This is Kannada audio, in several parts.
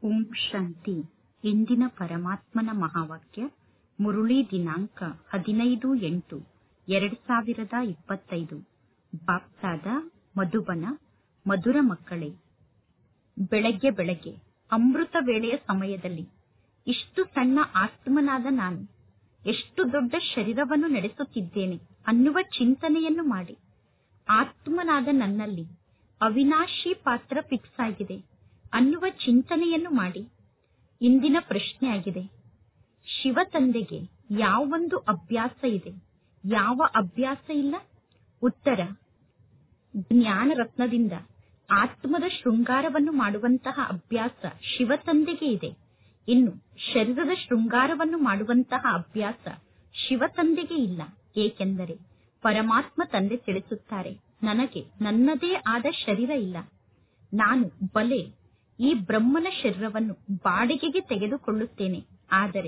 ಓಂ ಶಾಂತಿ ಇಂದಿನ ಪರಮಾತ್ಮನ ಮಹಾವಾಕ್ಯ ಮುರುಳಿ ದಿನಾಂಕ ಹದಿನೈದು ಎಂಟು ಎರಡು ಸಾವಿರದ ಇಪ್ಪತ್ತೈದು ಬಾಪ್ತಾದ ಮಧುಬನ ಮಧುರ ಮಕ್ಕಳೇ ಬೆಳಗ್ಗೆ ಬೆಳಗ್ಗೆ ಅಮೃತ ವೇಳೆಯ ಸಮಯದಲ್ಲಿ ಇಷ್ಟು ಸಣ್ಣ ಆತ್ಮನಾದ ನಾನು ಎಷ್ಟು ದೊಡ್ಡ ಶರೀರವನ್ನು ನಡೆಸುತ್ತಿದ್ದೇನೆ ಅನ್ನುವ ಚಿಂತನೆಯನ್ನು ಮಾಡಿ ಆತ್ಮನಾದ ನನ್ನಲ್ಲಿ ಅವಿನಾಶಿ ಪಾತ್ರ ಫಿಕ್ಸ್ ಆಗಿದೆ ಅನ್ನುವ ಚಿಂತನೆಯನ್ನು ಮಾಡಿ ಇಂದಿನ ಪ್ರಶ್ನೆಯಾಗಿದೆ ಶಿವ ತಂದೆಗೆ ಯಾವೊಂದು ಅಭ್ಯಾಸ ಇದೆ ಯಾವ ಅಭ್ಯಾಸ ಇಲ್ಲ ಉತ್ತರ ಜ್ಞಾನ ರತ್ನದಿಂದ ಆತ್ಮದ ಶೃಂಗಾರವನ್ನು ಮಾಡುವಂತಹ ಅಭ್ಯಾಸ ಶಿವ ತಂದೆಗೆ ಇದೆ ಇನ್ನು ಶರೀರದ ಶೃಂಗಾರವನ್ನು ಮಾಡುವಂತಹ ಅಭ್ಯಾಸ ಶಿವ ತಂದೆಗೆ ಇಲ್ಲ ಏಕೆಂದರೆ ಪರಮಾತ್ಮ ತಂದೆ ತಿಳಿಸುತ್ತಾರೆ ನನಗೆ ನನ್ನದೇ ಆದ ಶರೀರ ಇಲ್ಲ ನಾನು ಬಲೆ ಈ ಬ್ರಹ್ಮನ ಶರೀರವನ್ನು ಬಾಡಿಗೆಗೆ ತೆಗೆದುಕೊಳ್ಳುತ್ತೇನೆ ಆದರೆ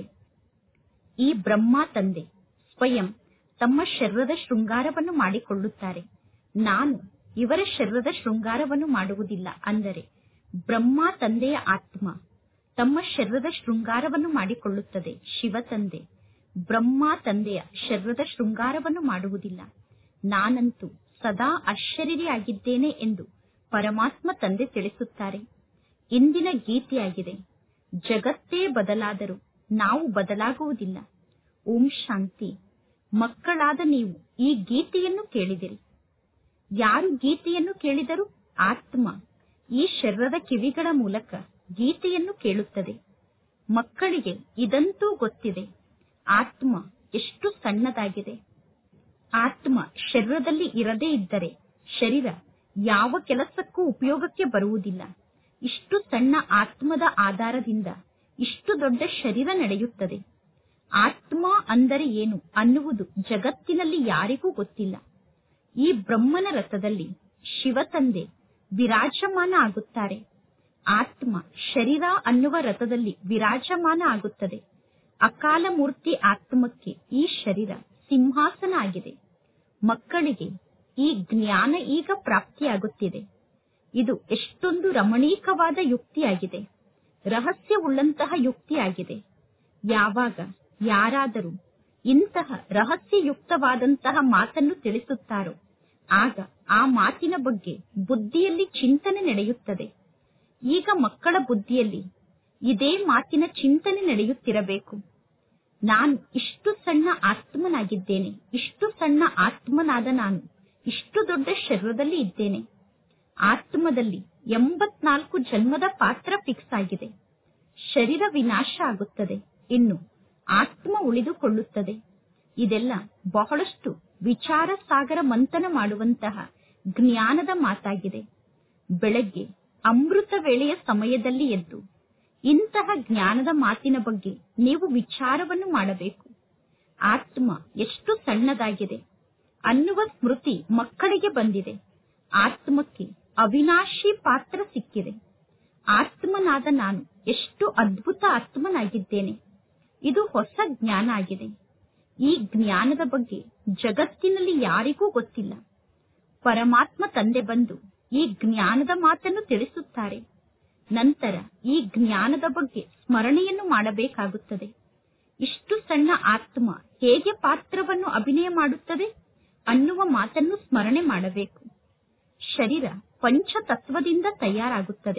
ಈ ಬ್ರಹ್ಮ ತಂದೆ ಸ್ವಯಂ ತಮ್ಮ ಶರೀರದ ಶೃಂಗಾರವನ್ನು ಮಾಡಿಕೊಳ್ಳುತ್ತಾರೆ ನಾನು ಇವರ ಶರೀರದ ಶೃಂಗಾರವನ್ನು ಮಾಡುವುದಿಲ್ಲ ಅಂದರೆ ಬ್ರಹ್ಮ ತಂದೆಯ ಆತ್ಮ ತಮ್ಮ ಶರೀರದ ಶೃಂಗಾರವನ್ನು ಮಾಡಿಕೊಳ್ಳುತ್ತದೆ ಶಿವ ತಂದೆ ಬ್ರಹ್ಮ ತಂದೆಯ ಶರೀರದ ಶೃಂಗಾರವನ್ನು ಮಾಡುವುದಿಲ್ಲ ನಾನಂತೂ ಸದಾ ಅಶರೀರಿಯಾಗಿದ್ದೇನೆ ಎಂದು ಪರಮಾತ್ಮ ತಂದೆ ತಿಳಿಸುತ್ತಾರೆ ಇಂದಿನ ಗೀತೆಯಾಗಿದೆ ಜಗತ್ತೇ ಬದಲಾದರೂ ನಾವು ಬದಲಾಗುವುದಿಲ್ಲ ಓಂ ಶಾಂತಿ ಮಕ್ಕಳಾದ ನೀವು ಈ ಗೀತೆಯನ್ನು ಕೇಳಿದಿರಿ ಯಾರು ಗೀತೆಯನ್ನು ಕೇಳಿದರು ಆತ್ಮ ಈ ಶರೀರದ ಕಿವಿಗಳ ಮೂಲಕ ಗೀತೆಯನ್ನು ಕೇಳುತ್ತದೆ ಮಕ್ಕಳಿಗೆ ಇದಂತೂ ಗೊತ್ತಿದೆ ಆತ್ಮ ಎಷ್ಟು ಸಣ್ಣದಾಗಿದೆ ಆತ್ಮ ಶರೀರದಲ್ಲಿ ಇರದೇ ಇದ್ದರೆ ಶರೀರ ಯಾವ ಕೆಲಸಕ್ಕೂ ಉಪಯೋಗಕ್ಕೆ ಬರುವುದಿಲ್ಲ ಇಷ್ಟು ಸಣ್ಣ ಆತ್ಮದ ಆಧಾರದಿಂದ ಇಷ್ಟು ದೊಡ್ಡ ಶರೀರ ನಡೆಯುತ್ತದೆ ಆತ್ಮ ಅಂದರೆ ಏನು ಅನ್ನುವುದು ಜಗತ್ತಿನಲ್ಲಿ ಯಾರಿಗೂ ಗೊತ್ತಿಲ್ಲ ಈ ಬ್ರಹ್ಮನ ರಥದಲ್ಲಿ ಶಿವ ತಂದೆ ವಿರಾಜಮಾನ ಆಗುತ್ತಾರೆ ಆತ್ಮ ಶರೀರ ಅನ್ನುವ ರಥದಲ್ಲಿ ವಿರಾಜಮಾನ ಆಗುತ್ತದೆ ಅಕಾಲ ಮೂರ್ತಿ ಆತ್ಮಕ್ಕೆ ಈ ಶರೀರ ಸಿಂಹಾಸನ ಆಗಿದೆ ಮಕ್ಕಳಿಗೆ ಈ ಜ್ಞಾನ ಈಗ ಪ್ರಾಪ್ತಿಯಾಗುತ್ತಿದೆ ಇದು ಎಷ್ಟೊಂದು ರಮಣೀಕವಾದ ಯುಕ್ತಿಯಾಗಿದೆ ರಹಸ್ಯವುಳ್ಳಂತಹ ಯುಕ್ತಿಯಾಗಿದೆ ಯಾವಾಗ ಯಾರಾದರೂ ಇಂತಹ ರಹಸ್ಯಯುಕ್ತವಾದಂತಹ ಮಾತನ್ನು ತಿಳಿಸುತ್ತಾರೋ ಆಗ ಆ ಮಾತಿನ ಬಗ್ಗೆ ಬುದ್ಧಿಯಲ್ಲಿ ಚಿಂತನೆ ನಡೆಯುತ್ತದೆ ಈಗ ಮಕ್ಕಳ ಬುದ್ಧಿಯಲ್ಲಿ ಇದೇ ಮಾತಿನ ಚಿಂತನೆ ನಡೆಯುತ್ತಿರಬೇಕು ನಾನು ಇಷ್ಟು ಸಣ್ಣ ಆತ್ಮನಾಗಿದ್ದೇನೆ ಇಷ್ಟು ಸಣ್ಣ ಆತ್ಮನಾದ ನಾನು ಇಷ್ಟು ದೊಡ್ಡ ಶರೀರದಲ್ಲಿ ಇದ್ದೇನೆ ಆತ್ಮದಲ್ಲಿ ಎಂಬತ್ನಾಲ್ಕು ಜನ್ಮದ ಪಾತ್ರ ಫಿಕ್ಸ್ ಆಗಿದೆ ಶರೀರ ವಿನಾಶ ಆಗುತ್ತದೆ ಇನ್ನು ಆತ್ಮ ಉಳಿದುಕೊಳ್ಳುತ್ತದೆ ಇದೆಲ್ಲ ಬಹಳಷ್ಟು ವಿಚಾರ ಸಾಗರ ಮಂಥನ ಮಾಡುವಂತಹ ಜ್ಞಾನದ ಮಾತಾಗಿದೆ ಬೆಳಗ್ಗೆ ಅಮೃತ ವೇಳೆಯ ಸಮಯದಲ್ಲಿ ಎದ್ದು ಇಂತಹ ಜ್ಞಾನದ ಮಾತಿನ ಬಗ್ಗೆ ನೀವು ವಿಚಾರವನ್ನು ಮಾಡಬೇಕು ಆತ್ಮ ಎಷ್ಟು ಸಣ್ಣದಾಗಿದೆ ಅನ್ನುವ ಸ್ಮೃತಿ ಮಕ್ಕಳಿಗೆ ಬಂದಿದೆ ಆತ್ಮಕ್ಕೆ ಅವಿನಾಶಿ ಪಾತ್ರ ಸಿಕ್ಕಿದೆ ಆತ್ಮನಾದ ನಾನು ಎಷ್ಟು ಅದ್ಭುತ ಆತ್ಮನಾಗಿದ್ದೇನೆ ಇದು ಹೊಸ ಜ್ಞಾನ ಆಗಿದೆ ಈ ಜ್ಞಾನದ ಬಗ್ಗೆ ಜಗತ್ತಿನಲ್ಲಿ ಯಾರಿಗೂ ಗೊತ್ತಿಲ್ಲ ಪರಮಾತ್ಮ ತಂದೆ ಬಂದು ಈ ಜ್ಞಾನದ ಮಾತನ್ನು ತಿಳಿಸುತ್ತಾರೆ ನಂತರ ಈ ಜ್ಞಾನದ ಬಗ್ಗೆ ಸ್ಮರಣೆಯನ್ನು ಮಾಡಬೇಕಾಗುತ್ತದೆ ಇಷ್ಟು ಸಣ್ಣ ಆತ್ಮ ಹೇಗೆ ಪಾತ್ರವನ್ನು ಅಭಿನಯ ಮಾಡುತ್ತದೆ ಅನ್ನುವ ಮಾತನ್ನು ಸ್ಮರಣೆ ಮಾಡಬೇಕು ಶರೀರ ಪಂಚತತ್ವದಿಂದ ತಯಾರಾಗುತ್ತದೆ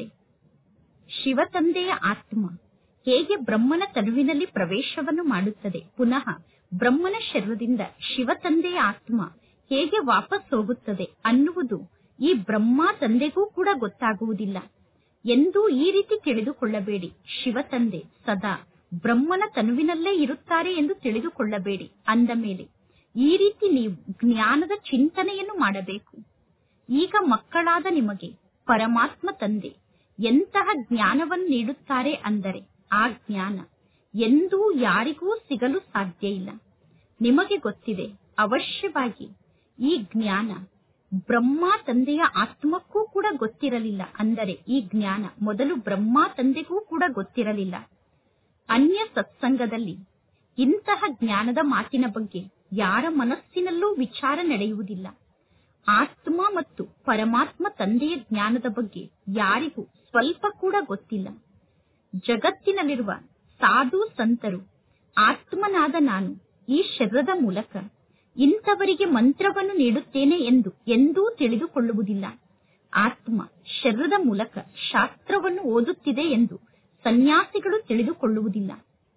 ಶಿವ ತಂದೆಯ ಆತ್ಮ ಹೇಗೆ ಬ್ರಹ್ಮನ ತನುವಿನಲ್ಲಿ ಪ್ರವೇಶವನ್ನು ಮಾಡುತ್ತದೆ ಪುನಃ ಬ್ರಹ್ಮನ ಶರೀರದಿಂದ ಶಿವ ತಂದೆಯ ಆತ್ಮ ಹೇಗೆ ವಾಪಸ್ ಹೋಗುತ್ತದೆ ಅನ್ನುವುದು ಈ ಬ್ರಹ್ಮ ತಂದೆಗೂ ಕೂಡ ಗೊತ್ತಾಗುವುದಿಲ್ಲ ಎಂದೂ ಈ ರೀತಿ ತಿಳಿದುಕೊಳ್ಳಬೇಡಿ ಶಿವ ತಂದೆ ಸದಾ ಬ್ರಹ್ಮನ ತನುವಿನಲ್ಲೇ ಇರುತ್ತಾರೆ ಎಂದು ತಿಳಿದುಕೊಳ್ಳಬೇಡಿ ಅಂದ ಮೇಲೆ ಈ ರೀತಿ ನೀವು ಜ್ಞಾನದ ಚಿಂತನೆಯನ್ನು ಮಾಡಬೇಕು ಈಗ ಮಕ್ಕಳಾದ ನಿಮಗೆ ಪರಮಾತ್ಮ ತಂದೆ ಎಂತಹ ಜ್ಞಾನವನ್ನು ನೀಡುತ್ತಾರೆ ಅಂದರೆ ಆ ಜ್ಞಾನ ಎಂದೂ ಯಾರಿಗೂ ಸಿಗಲು ಸಾಧ್ಯ ಇಲ್ಲ ನಿಮಗೆ ಗೊತ್ತಿದೆ ಅವಶ್ಯವಾಗಿ ಈ ಜ್ಞಾನ ಬ್ರಹ್ಮ ತಂದೆಯ ಆತ್ಮಕ್ಕೂ ಕೂಡ ಗೊತ್ತಿರಲಿಲ್ಲ ಅಂದರೆ ಈ ಜ್ಞಾನ ಮೊದಲು ಬ್ರಹ್ಮ ತಂದೆಗೂ ಕೂಡ ಗೊತ್ತಿರಲಿಲ್ಲ ಅನ್ಯ ಸತ್ಸಂಗದಲ್ಲಿ ಇಂತಹ ಜ್ಞಾನದ ಮಾತಿನ ಬಗ್ಗೆ ಯಾರ ಮನಸ್ಸಿನಲ್ಲೂ ವಿಚಾರ ನಡೆಯುವುದಿಲ್ಲ ಆತ್ಮ ಮತ್ತು ಪರಮಾತ್ಮ ತಂದೆಯ ಜ್ಞಾನದ ಬಗ್ಗೆ ಯಾರಿಗೂ ಸ್ವಲ್ಪ ಕೂಡ ಗೊತ್ತಿಲ್ಲ ಜಗತ್ತಿನಲ್ಲಿರುವ ಸಾಧು ಸಂತರು ಆತ್ಮನಾದ ನಾನು ಈ ಶರೀರದ ಮೂಲಕ ಇಂಥವರಿಗೆ ಮಂತ್ರವನ್ನು ನೀಡುತ್ತೇನೆ ಎಂದು ಎಂದೂ ತಿಳಿದುಕೊಳ್ಳುವುದಿಲ್ಲ ಆತ್ಮ ಶರೀರದ ಮೂಲಕ ಶಾಸ್ತ್ರವನ್ನು ಓದುತ್ತಿದೆ ಎಂದು ಸನ್ಯಾಸಿಗಳು ತಿಳಿದುಕೊಳ್ಳುವುದಿಲ್ಲ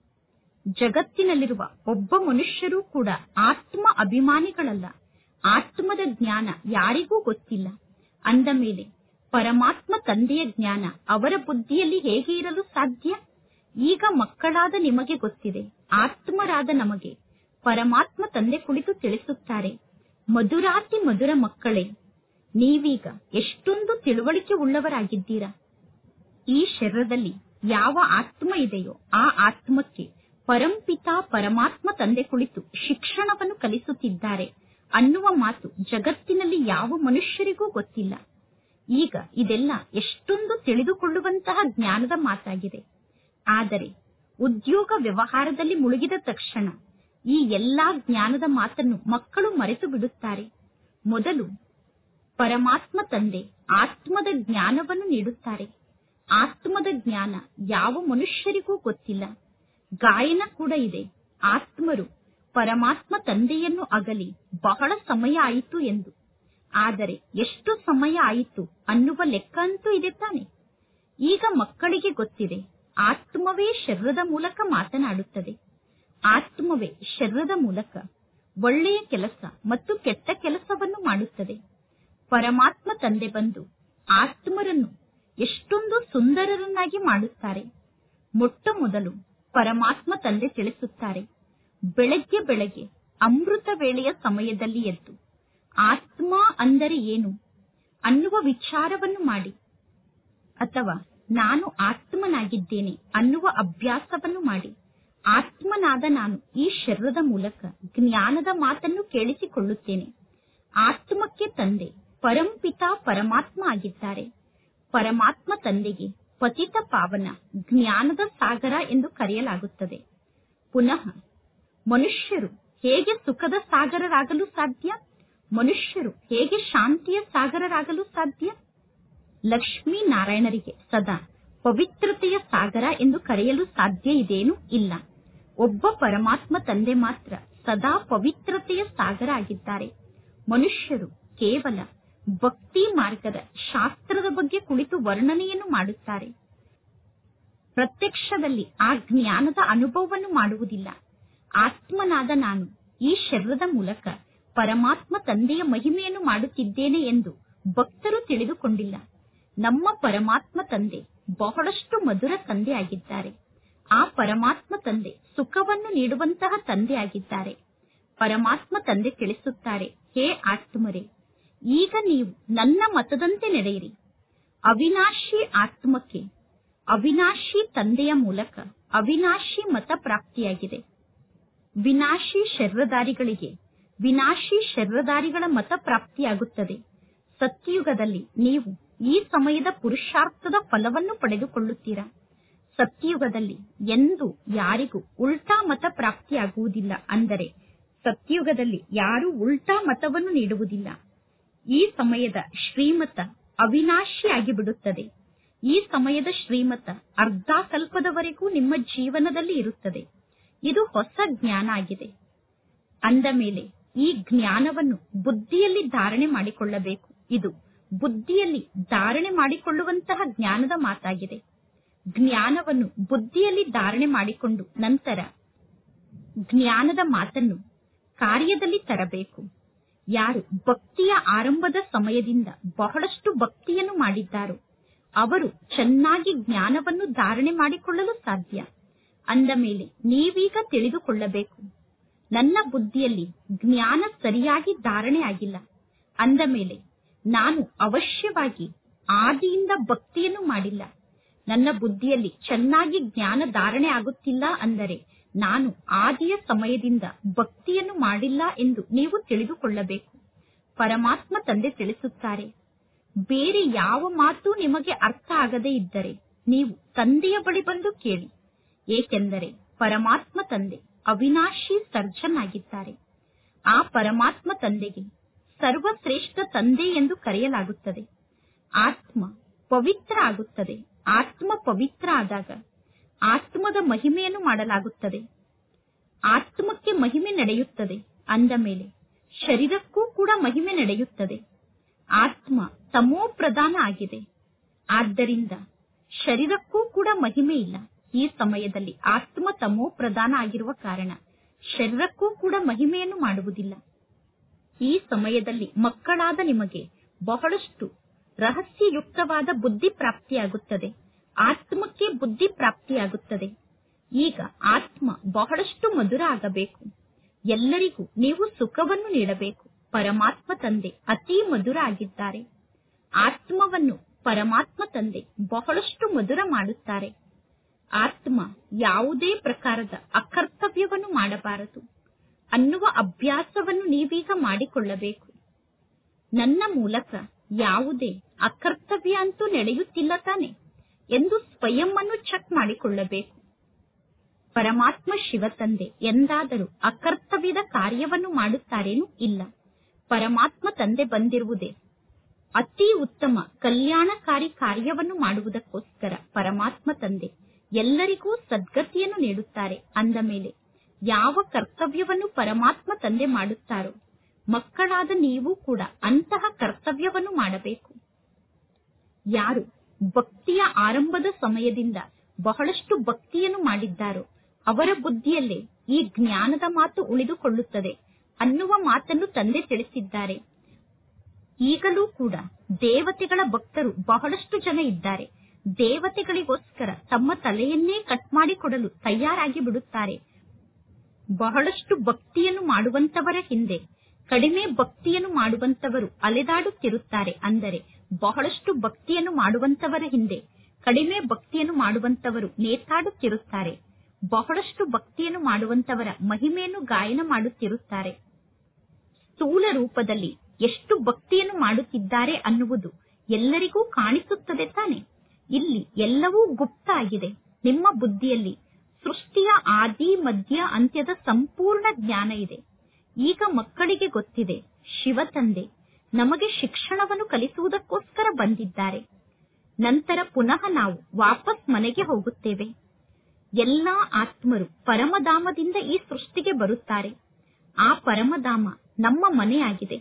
ಜಗತ್ತಿನಲ್ಲಿರುವ ಒಬ್ಬ ಮನುಷ್ಯರೂ ಕೂಡ ಆತ್ಮ ಅಭಿಮಾನಿಗಳಲ್ಲ ಆತ್ಮದ ಜ್ಞಾನ ಯಾರಿಗೂ ಗೊತ್ತಿಲ್ಲ ಅಂದ ಮೇಲೆ ಪರಮಾತ್ಮ ತಂದೆಯ ಜ್ಞಾನ ಅವರ ಬುದ್ಧಿಯಲ್ಲಿ ಹೇಗೆ ಇರಲು ಸಾಧ್ಯ ಈಗ ಮಕ್ಕಳಾದ ನಿಮಗೆ ಗೊತ್ತಿದೆ ಆತ್ಮರಾದ ನಮಗೆ ಪರಮಾತ್ಮ ತಂದೆ ಕುಳಿತು ತಿಳಿಸುತ್ತಾರೆ ಮಧುರಾತಿ ಮಧುರ ಮಕ್ಕಳೇ ನೀವೀಗ ಎಷ್ಟೊಂದು ತಿಳುವಳಿಕೆ ಉಳ್ಳವರಾಗಿದ್ದೀರಾ ಈ ಶರೀರದಲ್ಲಿ ಯಾವ ಆತ್ಮ ಇದೆಯೋ ಆ ಆತ್ಮಕ್ಕೆ ಪರಂಪಿತ ಪರಮಾತ್ಮ ತಂದೆ ಕುಳಿತು ಶಿಕ್ಷಣವನ್ನು ಕಲಿಸುತ್ತಿದ್ದಾರೆ ಅನ್ನುವ ಮಾತು ಜಗತ್ತಿನಲ್ಲಿ ಯಾವ ಮನುಷ್ಯರಿಗೂ ಗೊತ್ತಿಲ್ಲ ಈಗ ಇದೆಲ್ಲ ಎಷ್ಟೊಂದು ತಿಳಿದುಕೊಳ್ಳುವಂತಹ ಜ್ಞಾನದ ಮಾತಾಗಿದೆ ಆದರೆ ಉದ್ಯೋಗ ವ್ಯವಹಾರದಲ್ಲಿ ಮುಳುಗಿದ ತಕ್ಷಣ ಈ ಎಲ್ಲಾ ಜ್ಞಾನದ ಮಾತನ್ನು ಮಕ್ಕಳು ಮರೆತು ಬಿಡುತ್ತಾರೆ ಮೊದಲು ಪರಮಾತ್ಮ ತಂದೆ ಆತ್ಮದ ಜ್ಞಾನವನ್ನು ನೀಡುತ್ತಾರೆ ಆತ್ಮದ ಜ್ಞಾನ ಯಾವ ಮನುಷ್ಯರಿಗೂ ಗೊತ್ತಿಲ್ಲ ಗಾಯನ ಕೂಡ ಇದೆ ಆತ್ಮರು ಪರಮಾತ್ಮ ತಂದೆಯನ್ನು ಅಗಲಿ ಬಹಳ ಸಮಯ ಆಯಿತು ಎಂದು ಆದರೆ ಎಷ್ಟು ಸಮಯ ಆಯಿತು ಅನ್ನುವ ಲೆಕ್ಕ ಅಂತೂ ಇದೆ ತಾನೆ ಈಗ ಮಕ್ಕಳಿಗೆ ಗೊತ್ತಿದೆ ಆತ್ಮವೇ ಶರೀರದ ಮೂಲಕ ಮಾತನಾಡುತ್ತದೆ ಆತ್ಮವೇ ಶರೀರದ ಮೂಲಕ ಒಳ್ಳೆಯ ಕೆಲಸ ಮತ್ತು ಕೆಟ್ಟ ಕೆಲಸವನ್ನು ಮಾಡುತ್ತದೆ ಪರಮಾತ್ಮ ತಂದೆ ಬಂದು ಆತ್ಮರನ್ನು ಎಷ್ಟೊಂದು ಸುಂದರರನ್ನಾಗಿ ಮಾಡುತ್ತಾರೆ ಮೊಟ್ಟ ಮೊದಲು ಪರಮಾತ್ಮ ತಂದೆ ತಿಳಿಸುತ್ತಾರೆ ಬೆಳಗ್ಗೆ ಬೆಳಗ್ಗೆ ಅಮೃತ ವೇಳೆಯ ಸಮಯದಲ್ಲಿ ಎದ್ದು ಆತ್ಮ ಅಂದರೆ ಏನು ಅನ್ನುವ ವಿಚಾರವನ್ನು ಮಾಡಿ ಅಥವಾ ನಾನು ಆತ್ಮನಾಗಿದ್ದೇನೆ ಅನ್ನುವ ಅಭ್ಯಾಸವನ್ನು ಮಾಡಿ ಆತ್ಮನಾದ ನಾನು ಈ ಶರೀರದ ಮೂಲಕ ಜ್ಞಾನದ ಮಾತನ್ನು ಕೇಳಿಸಿಕೊಳ್ಳುತ್ತೇನೆ ಆತ್ಮಕ್ಕೆ ತಂದೆ ಪರಂಪಿತ ಪರಮಾತ್ಮ ಆಗಿದ್ದಾರೆ ಪರಮಾತ್ಮ ತಂದೆಗೆ ಪತಿತ ಪಾವನ ಜ್ಞಾನದ ಸಾಗರ ಎಂದು ಕರೆಯಲಾಗುತ್ತದೆ ಪುನಃ ಮನುಷ್ಯರು ಹೇಗೆ ಸುಖದ ಸಾಗರರಾಗಲು ಸಾಧ್ಯ ಮನುಷ್ಯರು ಹೇಗೆ ಶಾಂತಿಯ ಸಾಗರರಾಗಲು ಸಾಧ್ಯ ಲಕ್ಷ್ಮೀ ನಾರಾಯಣರಿಗೆ ಸದಾ ಪವಿತ್ರತೆಯ ಸಾಗರ ಎಂದು ಕರೆಯಲು ಸಾಧ್ಯ ಇದೇನು ಇಲ್ಲ ಒಬ್ಬ ಪರಮಾತ್ಮ ತಂದೆ ಮಾತ್ರ ಸದಾ ಪವಿತ್ರತೆಯ ಸಾಗರ ಆಗಿದ್ದಾರೆ ಮನುಷ್ಯರು ಕೇವಲ ಭಕ್ತಿ ಮಾರ್ಗದ ಶಾಸ್ತ್ರದ ಬಗ್ಗೆ ಕುಳಿತು ವರ್ಣನೆಯನ್ನು ಮಾಡುತ್ತಾರೆ ಪ್ರತ್ಯಕ್ಷದಲ್ಲಿ ಆ ಜ್ಞಾನದ ಅನುಭವವನ್ನು ಮಾಡುವುದಿಲ್ಲ ಆತ್ಮನಾದ ನಾನು ಈ ಶರೀರದ ಮೂಲಕ ಪರಮಾತ್ಮ ತಂದೆಯ ಮಹಿಮೆಯನ್ನು ಮಾಡುತ್ತಿದ್ದೇನೆ ಎಂದು ಭಕ್ತರು ತಿಳಿದುಕೊಂಡಿಲ್ಲ ನಮ್ಮ ಪರಮಾತ್ಮ ತಂದೆ ಬಹಳಷ್ಟು ಮಧುರ ತಂದೆ ಆಗಿದ್ದಾರೆ ಆ ಪರಮಾತ್ಮ ತಂದೆ ಸುಖವನ್ನು ನೀಡುವಂತಹ ತಂದೆ ಆಗಿದ್ದಾರೆ ಪರಮಾತ್ಮ ತಂದೆ ತಿಳಿಸುತ್ತಾರೆ ಹೇ ಆತ್ಮರೇ ಈಗ ನೀವು ನನ್ನ ಮತದಂತೆ ನಡೆಯಿರಿ ಅವಿನಾಶಿ ಆತ್ಮಕ್ಕೆ ಅವಿನಾಶಿ ತಂದೆಯ ಮೂಲಕ ಅವಿನಾಶಿ ಮತ ಪ್ರಾಪ್ತಿಯಾಗಿದೆ ವಿನಾಶಿ ಶರೀರಧಾರಿಗಳಿಗೆ ವಿನಾಶಿ ಶರೀರಧಾರಿಗಳ ಮತ ಪ್ರಾಪ್ತಿಯಾಗುತ್ತದೆ ಸತ್ಯಯುಗದಲ್ಲಿ ನೀವು ಈ ಸಮಯದ ಪುರುಷಾರ್ಥದ ಫಲವನ್ನು ಪಡೆದುಕೊಳ್ಳುತ್ತೀರಾ ಸತ್ಯಯುಗದಲ್ಲಿ ಎಂದು ಯಾರಿಗೂ ಉಲ್ಟಾ ಮತ ಪ್ರಾಪ್ತಿಯಾಗುವುದಿಲ್ಲ ಅಂದರೆ ಸತ್ಯಯುಗದಲ್ಲಿ ಯಾರೂ ಉಲ್ಟಾ ಮತವನ್ನು ನೀಡುವುದಿಲ್ಲ ಈ ಸಮಯದ ಶ್ರೀಮತ ಅವಿನಾಶಿಯಾಗಿ ಬಿಡುತ್ತದೆ ಈ ಸಮಯದ ಶ್ರೀಮತ ಅರ್ಧ ಕಲ್ಪದವರೆಗೂ ನಿಮ್ಮ ಜೀವನದಲ್ಲಿ ಇರುತ್ತದೆ ಇದು ಹೊಸ ಜ್ಞಾನ ಆಗಿದೆ ಅಂದ ಮೇಲೆ ಈ ಜ್ಞಾನವನ್ನು ಬುದ್ಧಿಯಲ್ಲಿ ಧಾರಣೆ ಮಾಡಿಕೊಳ್ಳಬೇಕು ಇದು ಬುದ್ಧಿಯಲ್ಲಿ ಧಾರಣೆ ಮಾಡಿಕೊಳ್ಳುವಂತಹ ಜ್ಞಾನದ ಮಾತಾಗಿದೆ ಜ್ಞಾನವನ್ನು ಬುದ್ಧಿಯಲ್ಲಿ ಧಾರಣೆ ಮಾಡಿಕೊಂಡು ನಂತರ ಜ್ಞಾನದ ಮಾತನ್ನು ಕಾರ್ಯದಲ್ಲಿ ತರಬೇಕು ಯಾರು ಭಕ್ತಿಯ ಆರಂಭದ ಸಮಯದಿಂದ ಬಹಳಷ್ಟು ಭಕ್ತಿಯನ್ನು ಮಾಡಿದ್ದಾರೋ ಅವರು ಚೆನ್ನಾಗಿ ಜ್ಞಾನವನ್ನು ಧಾರಣೆ ಮಾಡಿಕೊಳ್ಳಲು ಸಾಧ್ಯ ಅಂದ ಮೇಲೆ ನೀವೀಗ ತಿಳಿದುಕೊಳ್ಳಬೇಕು ನನ್ನ ಬುದ್ಧಿಯಲ್ಲಿ ಜ್ಞಾನ ಸರಿಯಾಗಿ ಧಾರಣೆ ಆಗಿಲ್ಲ ಅಂದ ಮೇಲೆ ನಾನು ಅವಶ್ಯವಾಗಿ ಆದಿಯಿಂದ ಭಕ್ತಿಯನ್ನು ಮಾಡಿಲ್ಲ ನನ್ನ ಬುದ್ಧಿಯಲ್ಲಿ ಚೆನ್ನಾಗಿ ಜ್ಞಾನ ಧಾರಣೆ ಆಗುತ್ತಿಲ್ಲ ಅಂದರೆ ನಾನು ಆದಿಯ ಸಮಯದಿಂದ ಭಕ್ತಿಯನ್ನು ಮಾಡಿಲ್ಲ ಎಂದು ನೀವು ತಿಳಿದುಕೊಳ್ಳಬೇಕು ಪರಮಾತ್ಮ ತಂದೆ ತಿಳಿಸುತ್ತಾರೆ ಬೇರೆ ಯಾವ ಮಾತು ನಿಮಗೆ ಅರ್ಥ ಆಗದೇ ಇದ್ದರೆ ನೀವು ತಂದೆಯ ಬಳಿ ಬಂದು ಕೇಳಿ ಏಕೆಂದರೆ ಪರಮಾತ್ಮ ತಂದೆ ಅವಿನಾಶಿ ಸರ್ಜನ್ ಆಗಿದ್ದಾರೆ ಆ ಪರಮಾತ್ಮ ತಂದೆಗೆ ಸರ್ವಶ್ರೇಷ್ಠ ತಂದೆ ಎಂದು ಕರೆಯಲಾಗುತ್ತದೆ ಆತ್ಮ ಪವಿತ್ರ ಆಗುತ್ತದೆ ಆತ್ಮ ಪವಿತ್ರ ಆದಾಗ ಆತ್ಮದ ಮಹಿಮೆಯನ್ನು ಮಾಡಲಾಗುತ್ತದೆ ಆತ್ಮಕ್ಕೆ ಮಹಿಮೆ ನಡೆಯುತ್ತದೆ ಅಂದ ಮೇಲೆ ಶರೀರಕ್ಕೂ ಕೂಡ ಮಹಿಮೆ ನಡೆಯುತ್ತದೆ ಆತ್ಮ ತಮೋ ಪ್ರಧಾನ ಆಗಿದೆ ಆದ್ದರಿಂದ ಶರೀರಕ್ಕೂ ಕೂಡ ಮಹಿಮೆ ಇಲ್ಲ ಈ ಸಮಯದಲ್ಲಿ ಆತ್ಮ ತಮೋ ಪ್ರಧಾನ ಆಗಿರುವ ಕಾರಣ ಶರೀರಕ್ಕೂ ಕೂಡ ಮಹಿಮೆಯನ್ನು ಮಾಡುವುದಿಲ್ಲ ಈ ಸಮಯದಲ್ಲಿ ಮಕ್ಕಳಾದ ನಿಮಗೆ ಬಹಳಷ್ಟು ರಹಸ್ಯಯುಕ್ತವಾದ ಬುದ್ಧಿ ಪ್ರಾಪ್ತಿಯಾಗುತ್ತದೆ ಆತ್ಮಕ್ಕೆ ಬುದ್ಧಿ ಪ್ರಾಪ್ತಿಯಾಗುತ್ತದೆ ಈಗ ಆತ್ಮ ಬಹಳಷ್ಟು ಮಧುರ ಆಗಬೇಕು ಎಲ್ಲರಿಗೂ ನೀವು ಸುಖವನ್ನು ನೀಡಬೇಕು ಪರಮಾತ್ಮ ತಂದೆ ಅತಿ ಮಧುರ ಆಗಿದ್ದಾರೆ ಆತ್ಮವನ್ನು ಪರಮಾತ್ಮ ತಂದೆ ಬಹಳಷ್ಟು ಮಧುರ ಮಾಡುತ್ತಾರೆ ಆತ್ಮ ಯಾವುದೇ ಪ್ರಕಾರದ ಅಕರ್ತವ್ಯವನ್ನು ಮಾಡಬಾರದು ಅನ್ನುವ ಅಭ್ಯಾಸವನ್ನು ನೀವೀಗ ಮಾಡಿಕೊಳ್ಳಬೇಕು ನನ್ನ ಮೂಲಕ ಯಾವುದೇ ಅಕರ್ತವ್ಯ ಅಂತೂ ನಡೆಯುತ್ತಿಲ್ಲ ತಾನೆ ಎಂದು ಸ್ವಯಂ ಅನ್ನು ಚೆಕ್ ಮಾಡಿಕೊಳ್ಳಬೇಕು ಪರಮಾತ್ಮ ಶಿವ ತಂದೆ ಎಂದಾದರೂ ಅಕರ್ತವ್ಯದ ಕಾರ್ಯವನ್ನು ಮಾಡುತ್ತಾರೇನೂ ಇಲ್ಲ ಪರಮಾತ್ಮ ತಂದೆ ಬಂದಿರುವುದೇ ಅತಿ ಉತ್ತಮ ಕಲ್ಯಾಣಕಾರಿ ಕಾರ್ಯವನ್ನು ಮಾಡುವುದಕ್ಕೋಸ್ಕರ ಪರಮಾತ್ಮ ತಂದೆ ಎಲ್ಲರಿಗೂ ಸದ್ಗತಿಯನ್ನು ನೀಡುತ್ತಾರೆ ಅಂದ ಮೇಲೆ ಯಾವ ಕರ್ತವ್ಯವನ್ನು ಪರಮಾತ್ಮ ತಂದೆ ಮಾಡುತ್ತಾರೋ ಮಕ್ಕಳಾದ ನೀವು ಕೂಡ ಅಂತಹ ಕರ್ತವ್ಯವನ್ನು ಮಾಡಬೇಕು ಯಾರು ಭಕ್ತಿಯ ಆರಂಭದ ಸಮಯದಿಂದ ಬಹಳಷ್ಟು ಭಕ್ತಿಯನ್ನು ಮಾಡಿದ್ದಾರೋ ಅವರ ಬುದ್ಧಿಯಲ್ಲೇ ಈ ಜ್ಞಾನದ ಮಾತು ಉಳಿದುಕೊಳ್ಳುತ್ತದೆ ಅನ್ನುವ ಮಾತನ್ನು ತಂದೆ ತಿಳಿಸಿದ್ದಾರೆ ಈಗಲೂ ಕೂಡ ದೇವತೆಗಳ ಭಕ್ತರು ಬಹಳಷ್ಟು ಜನ ಇದ್ದಾರೆ ದೇವತೆಗಳಿಗೋಸ್ಕರ ತಮ್ಮ ತಲೆಯನ್ನೇ ಕಟ್ ಮಾಡಿಕೊಡಲು ತಯಾರಾಗಿ ಬಿಡುತ್ತಾರೆ ಬಹಳಷ್ಟು ಭಕ್ತಿಯನ್ನು ಮಾಡುವಂತವರ ಹಿಂದೆ ಕಡಿಮೆ ಭಕ್ತಿಯನ್ನು ಮಾಡುವಂತವರು ಅಲೆದಾಡುತ್ತಿರುತ್ತಾರೆ ಅಂದರೆ ಬಹಳಷ್ಟು ಭಕ್ತಿಯನ್ನು ಮಾಡುವಂತವರ ಹಿಂದೆ ಕಡಿಮೆ ಭಕ್ತಿಯನ್ನು ಮಾಡುವಂತವರು ನೇತಾಡುತ್ತಿರುತ್ತಾರೆ ಬಹಳಷ್ಟು ಭಕ್ತಿಯನ್ನು ಮಾಡುವಂತವರ ಮಹಿಮೆಯನ್ನು ಗಾಯನ ಮಾಡುತ್ತಿರುತ್ತಾರೆ ಸ್ಥೂಲ ರೂಪದಲ್ಲಿ ಎಷ್ಟು ಭಕ್ತಿಯನ್ನು ಮಾಡುತ್ತಿದ್ದಾರೆ ಅನ್ನುವುದು ಎಲ್ಲರಿಗೂ ಕಾಣಿಸುತ್ತದೆ ತಾನೆ ಇಲ್ಲಿ ಎಲ್ಲವೂ ಗುಪ್ತ ಆಗಿದೆ ನಿಮ್ಮ ಬುದ್ಧಿಯಲ್ಲಿ ಸೃಷ್ಟಿಯ ಆದಿ ಮಧ್ಯ ಅಂತ್ಯದ ಸಂಪೂರ್ಣ ಜ್ಞಾನ ಇದೆ ಈಗ ಮಕ್ಕಳಿಗೆ ಗೊತ್ತಿದೆ ಶಿವ ತಂದೆ ನಮಗೆ ಶಿಕ್ಷಣವನ್ನು ಕಲಿಸುವುದಕ್ಕೋಸ್ಕರ ಬಂದಿದ್ದಾರೆ ನಂತರ ಪುನಃ ನಾವು ವಾಪಸ್ ಮನೆಗೆ ಹೋಗುತ್ತೇವೆ ಎಲ್ಲಾ ಆತ್ಮರು ಪರಮಧಾಮದಿಂದ ಈ ಸೃಷ್ಟಿಗೆ ಬರುತ್ತಾರೆ ಆ ಪರಮಧಾಮ ನಮ್ಮ ಮನೆಯಾಗಿದೆ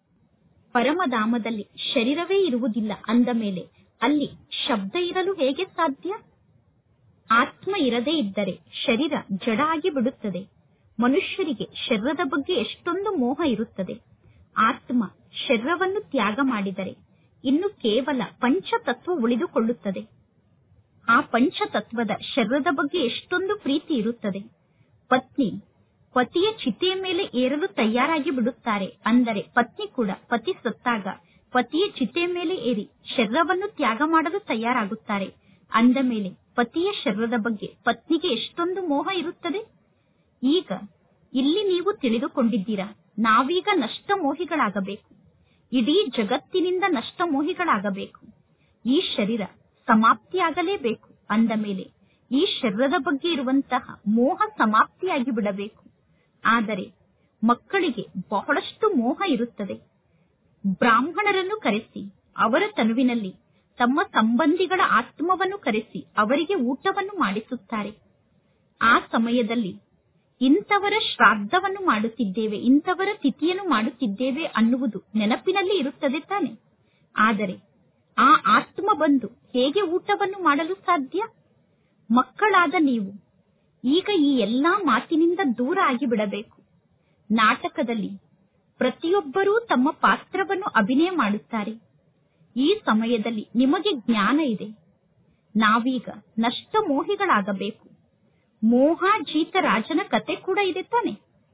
ಪರಮಧಾಮದಲ್ಲಿ ಶರೀರವೇ ಇರುವುದಿಲ್ಲ ಅಂದ ಮೇಲೆ ಅಲ್ಲಿ ಶಬ್ದ ಇರಲು ಹೇಗೆ ಸಾಧ್ಯ ಆತ್ಮ ಇರದೇ ಇದ್ದರೆ ಶರೀರ ಜಡ ಆಗಿ ಬಿಡುತ್ತದೆ ಮನುಷ್ಯರಿಗೆ ಶರೀರದ ಬಗ್ಗೆ ಎಷ್ಟೊಂದು ಮೋಹ ಇರುತ್ತದೆ ಆತ್ಮ ಶರೀರವನ್ನು ತ್ಯಾಗ ಮಾಡಿದರೆ ಇನ್ನು ಕೇವಲ ಪಂಚತತ್ವ ಉಳಿದುಕೊಳ್ಳುತ್ತದೆ ಆ ಪಂಚತತ್ವದ ಶರೀರದ ಬಗ್ಗೆ ಎಷ್ಟೊಂದು ಪ್ರೀತಿ ಇರುತ್ತದೆ ಪತ್ನಿ ಪತಿಯ ಚಿತೆಯ ಮೇಲೆ ಏರಲು ತಯಾರಾಗಿ ಬಿಡುತ್ತಾರೆ ಅಂದರೆ ಪತ್ನಿ ಕೂಡ ಪತಿ ಸತ್ತಾಗ ಪತಿಯ ಚಿತೆಯ ಮೇಲೆ ಏರಿ ಶರೀರವನ್ನು ತ್ಯಾಗ ಮಾಡಲು ತಯಾರಾಗುತ್ತಾರೆ ಅಂದ ಮೇಲೆ ಪತಿಯ ಶರೀರದ ಬಗ್ಗೆ ಪತ್ನಿಗೆ ಎಷ್ಟೊಂದು ಮೋಹ ಇರುತ್ತದೆ ಈಗ ಇಲ್ಲಿ ನೀವು ತಿಳಿದುಕೊಂಡಿದ್ದೀರಾ ನಾವೀಗ ನಷ್ಟ ಮೋಹಿಗಳಾಗಬೇಕು ಇಡೀ ಜಗತ್ತಿನಿಂದ ನಷ್ಟ ಮೋಹಿಗಳಾಗಬೇಕು ಈ ಶರೀರ ಸಮಾಪ್ತಿಯಾಗಲೇಬೇಕು ಅಂದ ಮೇಲೆ ಈ ಶರೀರದ ಬಗ್ಗೆ ಇರುವಂತಹ ಮೋಹ ಸಮಾಪ್ತಿಯಾಗಿ ಬಿಡಬೇಕು ಆದರೆ ಮಕ್ಕಳಿಗೆ ಬಹಳಷ್ಟು ಮೋಹ ಇರುತ್ತದೆ ಬ್ರಾಹ್ಮಣರನ್ನು ಕರೆಸಿ ಅವರ ತನುವಿನಲ್ಲಿ ತಮ್ಮ ಸಂಬಂಧಿಗಳ ಆತ್ಮವನ್ನು ಕರೆಸಿ ಅವರಿಗೆ ಊಟವನ್ನು ಮಾಡಿಸುತ್ತಾರೆ ಆ ಸಮಯದಲ್ಲಿ ಇಂಥವರ ಶ್ರಾದ್ದವನ್ನು ಮಾಡುತ್ತಿದ್ದೇವೆ ಇಂಥವರ ತಿಥಿಯನ್ನು ಮಾಡುತ್ತಿದ್ದೇವೆ ಅನ್ನುವುದು ನೆನಪಿನಲ್ಲಿ ಇರುತ್ತದೆ ತಾನೆ ಆದರೆ ಆ ಆತ್ಮ ಬಂದು ಹೇಗೆ ಊಟವನ್ನು ಮಾಡಲು ಸಾಧ್ಯ ಮಕ್ಕಳಾದ ನೀವು ಈಗ ಈ ಎಲ್ಲಾ ಮಾತಿನಿಂದ ದೂರ ಆಗಿ ಬಿಡಬೇಕು ನಾಟಕದಲ್ಲಿ ಪ್ರತಿಯೊಬ್ಬರೂ ತಮ್ಮ ಪಾತ್ರವನ್ನು ಅಭಿನಯ ಮಾಡುತ್ತಾರೆ ಈ ಸಮಯದಲ್ಲಿ ನಿಮಗೆ ಜ್ಞಾನ ಇದೆ ನಾವೀಗ ನಷ್ಟ ಮೋಹಿಗಳಾಗಬೇಕು ಮೋಹಾಜೀತ ರಾಜನ ಕತೆ ಕೂಡ ಇದೆ ತಾನೆ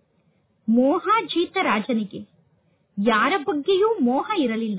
ಮೋಹಾಜೀತ ರಾಜನಿಗೆ ಯಾರ ಬಗ್ಗೆಯೂ ಮೋಹ ಇರಲಿಲ್ಲ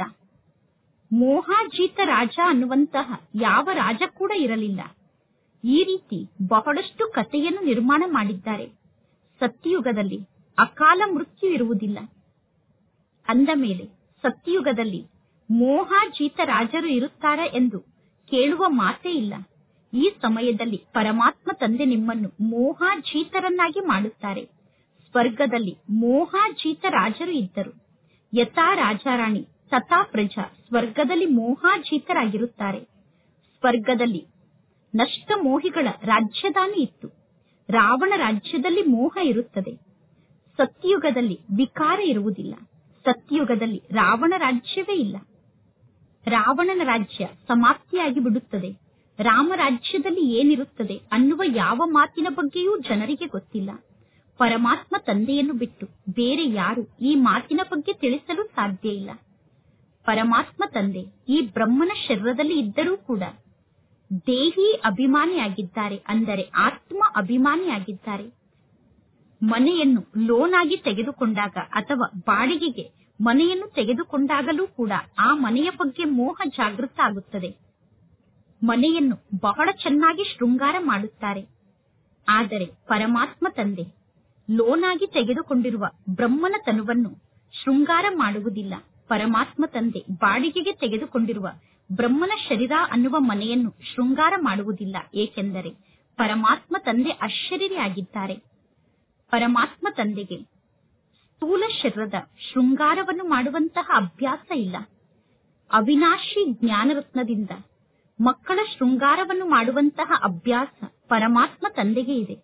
ಮೋಹಾಜೀತ ರಾಜ ಅನ್ನುವಂತಹ ಯಾವ ರಾಜ ಕೂಡ ಇರಲಿಲ್ಲ ಈ ರೀತಿ ಬಹಳಷ್ಟು ಕಥೆಯನ್ನು ನಿರ್ಮಾಣ ಮಾಡಿದ್ದಾರೆ ಸತ್ಯಯುಗದಲ್ಲಿ ಅಕಾಲ ಮೃತ್ಯು ಇರುವುದಿಲ್ಲ ಅಂದ ಮೇಲೆ ಸತ್ಯಯುಗದಲ್ಲಿ ಮೋಹಾಜೀತ ರಾಜರು ಇರುತ್ತಾರೆ ಎಂದು ಕೇಳುವ ಮಾತೇ ಇಲ್ಲ ಈ ಸಮಯದಲ್ಲಿ ಪರಮಾತ್ಮ ತಂದೆ ನಿಮ್ಮನ್ನು ಮೋಹಾಜೀತರನ್ನಾಗಿ ಮಾಡುತ್ತಾರೆ ಸ್ವರ್ಗದಲ್ಲಿ ಮೋಹಾಜೀತ ರಾಜರು ಇದ್ದರು ಯಥಾ ರಾಜಾರಾಣಿ ತಥಾ ಪ್ರಜಾ ಸ್ವರ್ಗದಲ್ಲಿ ಮೋಹಾಜೀತರಾಗಿರುತ್ತಾರೆ ಸ್ವರ್ಗದಲ್ಲಿ ನಷ್ಟ ಮೋಹಿಗಳ ರಾಜ್ಯದಾನಿ ಇತ್ತು ರಾವಣ ರಾಜ್ಯದಲ್ಲಿ ಮೋಹ ಇರುತ್ತದೆ ಸತ್ಯುಗದಲ್ಲಿ ವಿಕಾರ ಇರುವುದಿಲ್ಲ ಸತ್ಯುಗದಲ್ಲಿ ರಾವಣ ರಾಜ್ಯವೇ ಇಲ್ಲ ರಾವಣನ ರಾಜ್ಯ ಸಮಾಪ್ತಿಯಾಗಿ ಬಿಡುತ್ತದೆ ರಾಮ ರಾಜ್ಯದಲ್ಲಿ ಏನಿರುತ್ತದೆ ಅನ್ನುವ ಯಾವ ಮಾತಿನ ಬಗ್ಗೆಯೂ ಜನರಿಗೆ ಗೊತ್ತಿಲ್ಲ ಪರಮಾತ್ಮ ತಂದೆಯನ್ನು ಬಿಟ್ಟು ಬೇರೆ ಯಾರು ಈ ಮಾತಿನ ಬಗ್ಗೆ ತಿಳಿಸಲು ಸಾಧ್ಯ ಇಲ್ಲ ಪರಮಾತ್ಮ ತಂದೆ ಈ ಬ್ರಹ್ಮನ ಶರೀರದಲ್ಲಿ ಇದ್ದರೂ ಕೂಡ ದೇಹಿ ಅಭಿಮಾನಿಯಾಗಿದ್ದಾರೆ ಅಂದರೆ ಆತ್ಮ ಅಭಿಮಾನಿಯಾಗಿದ್ದಾರೆ ಮನೆಯನ್ನು ಲೋನ್ ಆಗಿ ತೆಗೆದುಕೊಂಡಾಗ ಅಥವಾ ಬಾಡಿಗೆಗೆ ಮನೆಯನ್ನು ತೆಗೆದುಕೊಂಡಾಗಲೂ ಕೂಡ ಆ ಮನೆಯ ಬಗ್ಗೆ ಮೋಹ ಜಾಗೃತ ಆಗುತ್ತದೆ ಮನೆಯನ್ನು ಬಹಳ ಚೆನ್ನಾಗಿ ಶೃಂಗಾರ ಮಾಡುತ್ತಾರೆ ಆದರೆ ಪರಮಾತ್ಮ ತಂದೆ ಲೋನ್ ಆಗಿ ತೆಗೆದುಕೊಂಡಿರುವ ಬ್ರಹ್ಮನ ತನುವನ್ನು ಶೃಂಗಾರ ಮಾಡುವುದಿಲ್ಲ ಪರಮಾತ್ಮ ತಂದೆ ಬಾಡಿಗೆಗೆ ತೆಗೆದುಕೊಂಡಿರುವ ಬ್ರಹ್ಮನ ಶರೀರ ಅನ್ನುವ ಮನೆಯನ್ನು ಶೃಂಗಾರ ಮಾಡುವುದಿಲ್ಲ ಏಕೆಂದರೆ ಪರಮಾತ್ಮ ತಂದೆ ಅಶರೀರಿಯಾಗಿದ್ದಾರೆ ಪರಮಾತ್ಮ ತಂದೆಗೆ ಸ್ಥೂಲ ಶರೀರದ ಶೃಂಗಾರವನ್ನು ಮಾಡುವಂತಹ ಅಭ್ಯಾಸ ಇಲ್ಲ ಅವಿನಾಶಿ ಜ್ಞಾನರತ್ನದಿಂದ ಮಕ್ಕಳ ಶೃಂಗಾರವನ್ನು ಮಾಡುವಂತಹ ಅಭ್ಯಾಸ ಪರಮಾತ್ಮ ತಂದೆಗೆ ಇದೆ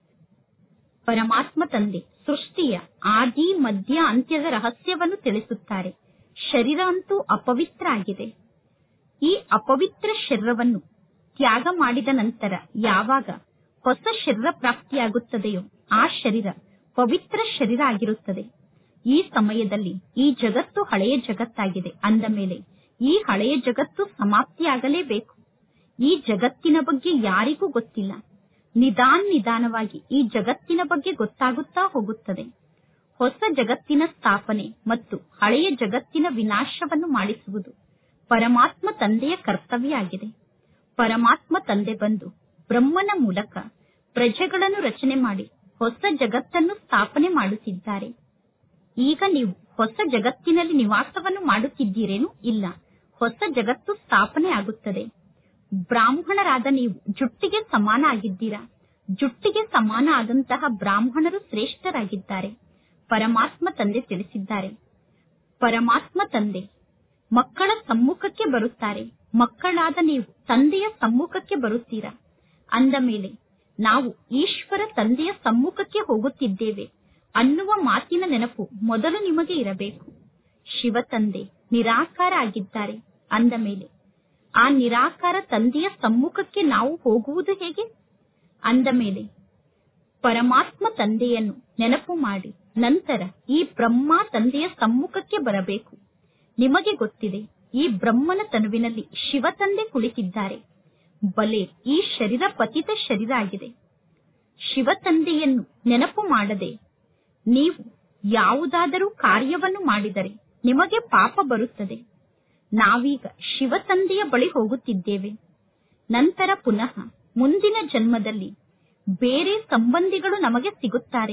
ಪರಮಾತ್ಮ ತಂದೆ ಸೃಷ್ಟಿಯ ಆದಿ ಮಧ್ಯ ಅಂತ್ಯದ ರಹಸ್ಯವನ್ನು ತಿಳಿಸುತ್ತಾರೆ ಶರೀರ ಅಂತೂ ಅಪವಿತ್ರ ಆಗಿದೆ ಈ ಅಪವಿತ್ರ ಶರೀರವನ್ನು ತ್ಯಾಗ ಮಾಡಿದ ನಂತರ ಯಾವಾಗ ಹೊಸ ಶರೀರ ಪ್ರಾಪ್ತಿಯಾಗುತ್ತದೆಯೋ ಆ ಶರೀರ ಪವಿತ್ರ ಶರೀರ ಆಗಿರುತ್ತದೆ ಈ ಸಮಯದಲ್ಲಿ ಈ ಜಗತ್ತು ಹಳೆಯ ಜಗತ್ತಾಗಿದೆ ಅಂದ ಮೇಲೆ ಈ ಹಳೆಯ ಜಗತ್ತು ಸಮಾಪ್ತಿಯಾಗಲೇಬೇಕು ಈ ಜಗತ್ತಿನ ಬಗ್ಗೆ ಯಾರಿಗೂ ಗೊತ್ತಿಲ್ಲ ನಿಧಾನ ನಿಧಾನವಾಗಿ ಈ ಜಗತ್ತಿನ ಬಗ್ಗೆ ಗೊತ್ತಾಗುತ್ತಾ ಹೋಗುತ್ತದೆ ಹೊಸ ಜಗತ್ತಿನ ಸ್ಥಾಪನೆ ಮತ್ತು ಹಳೆಯ ಜಗತ್ತಿನ ವಿನಾಶವನ್ನು ಮಾಡಿಸುವುದು ಪರಮಾತ್ಮ ತಂದೆಯ ಕರ್ತವ್ಯ ಆಗಿದೆ ಪರಮಾತ್ಮ ತಂದೆ ಬಂದು ಬ್ರಹ್ಮನ ಮೂಲಕ ಪ್ರಜೆಗಳನ್ನು ರಚನೆ ಮಾಡಿ ಹೊಸ ಜಗತ್ತನ್ನು ಸ್ಥಾಪನೆ ಮಾಡುತ್ತಿದ್ದಾರೆ ಈಗ ನೀವು ಹೊಸ ಜಗತ್ತಿನಲ್ಲಿ ನಿವಾಸವನ್ನು ಮಾಡುತ್ತಿದ್ದೀರೇನು ಇಲ್ಲ ಹೊಸ ಜಗತ್ತು ಸ್ಥಾಪನೆ ಆಗುತ್ತದೆ ಬ್ರಾಹ್ಮಣರಾದ ನೀವು ಜುಟ್ಟಿಗೆ ಸಮಾನ ಆಗಿದ್ದೀರಾ ಜುಟ್ಟಿಗೆ ಸಮಾನ ಆದಂತಹ ಬ್ರಾಹ್ಮಣರು ಶ್ರೇಷ್ಠರಾಗಿದ್ದಾರೆ ಪರಮಾತ್ಮ ತಂದೆ ತಿಳಿಸಿದ್ದಾರೆ ಪರಮಾತ್ಮ ತಂದೆ ಮಕ್ಕಳ ಸಮ್ಮುಖಕ್ಕೆ ಬರುತ್ತಾರೆ ಮಕ್ಕಳಾದ ನೀವು ತಂದೆಯ ಸಮ್ಮುಖಕ್ಕೆ ಬರುತ್ತೀರಾ ಅಂದ ಮೇಲೆ ನಾವು ಈಶ್ವರ ತಂದೆಯ ಸಮ್ಮುಖಕ್ಕೆ ಹೋಗುತ್ತಿದ್ದೇವೆ ಅನ್ನುವ ಮಾತಿನ ನೆನಪು ಮೊದಲು ನಿಮಗೆ ಇರಬೇಕು ಶಿವ ತಂದೆ ನಿರಾಕಾರ ಆಗಿದ್ದಾರೆ ಅಂದ ಮೇಲೆ ಆ ನಿರಾಕಾರ ತಂದೆಯ ಸಮ್ಮುಖಕ್ಕೆ ನಾವು ಹೋಗುವುದು ಹೇಗೆ ಅಂದ ಮೇಲೆ ಪರಮಾತ್ಮ ತಂದೆಯನ್ನು ನೆನಪು ಮಾಡಿ ನಂತರ ಈ ಬ್ರಹ್ಮ ತಂದೆಯ ಸಮ್ಮುಖಕ್ಕೆ ಬರಬೇಕು ನಿಮಗೆ ಗೊತ್ತಿದೆ ಈ ಬ್ರಹ್ಮನ ತನುವಿನಲ್ಲಿ ಶಿವ ತಂದೆ ಕುಳಿತಿದ್ದಾರೆ ಬಲೆ ಈ ಶರೀರ ಪತಿತ ಶರೀರ ಆಗಿದೆ ಶಿವ ತಂದೆಯನ್ನು ನೆನಪು ಮಾಡದೆ ನೀವು ಯಾವುದಾದರೂ ಕಾರ್ಯವನ್ನು ಮಾಡಿದರೆ ನಿಮಗೆ ಪಾಪ ಬರುತ್ತದೆ ನಾವೀಗ ಶಿವ ತಂದೆಯ ಬಳಿ ಹೋಗುತ್ತಿದ್ದೇವೆ ನಂತರ ಪುನಃ ಮುಂದಿನ ಜನ್ಮದಲ್ಲಿ ಬೇರೆ ಸಂಬಂಧಿಗಳು ನಮಗೆ ಸಿಗುತ್ತಾರೆ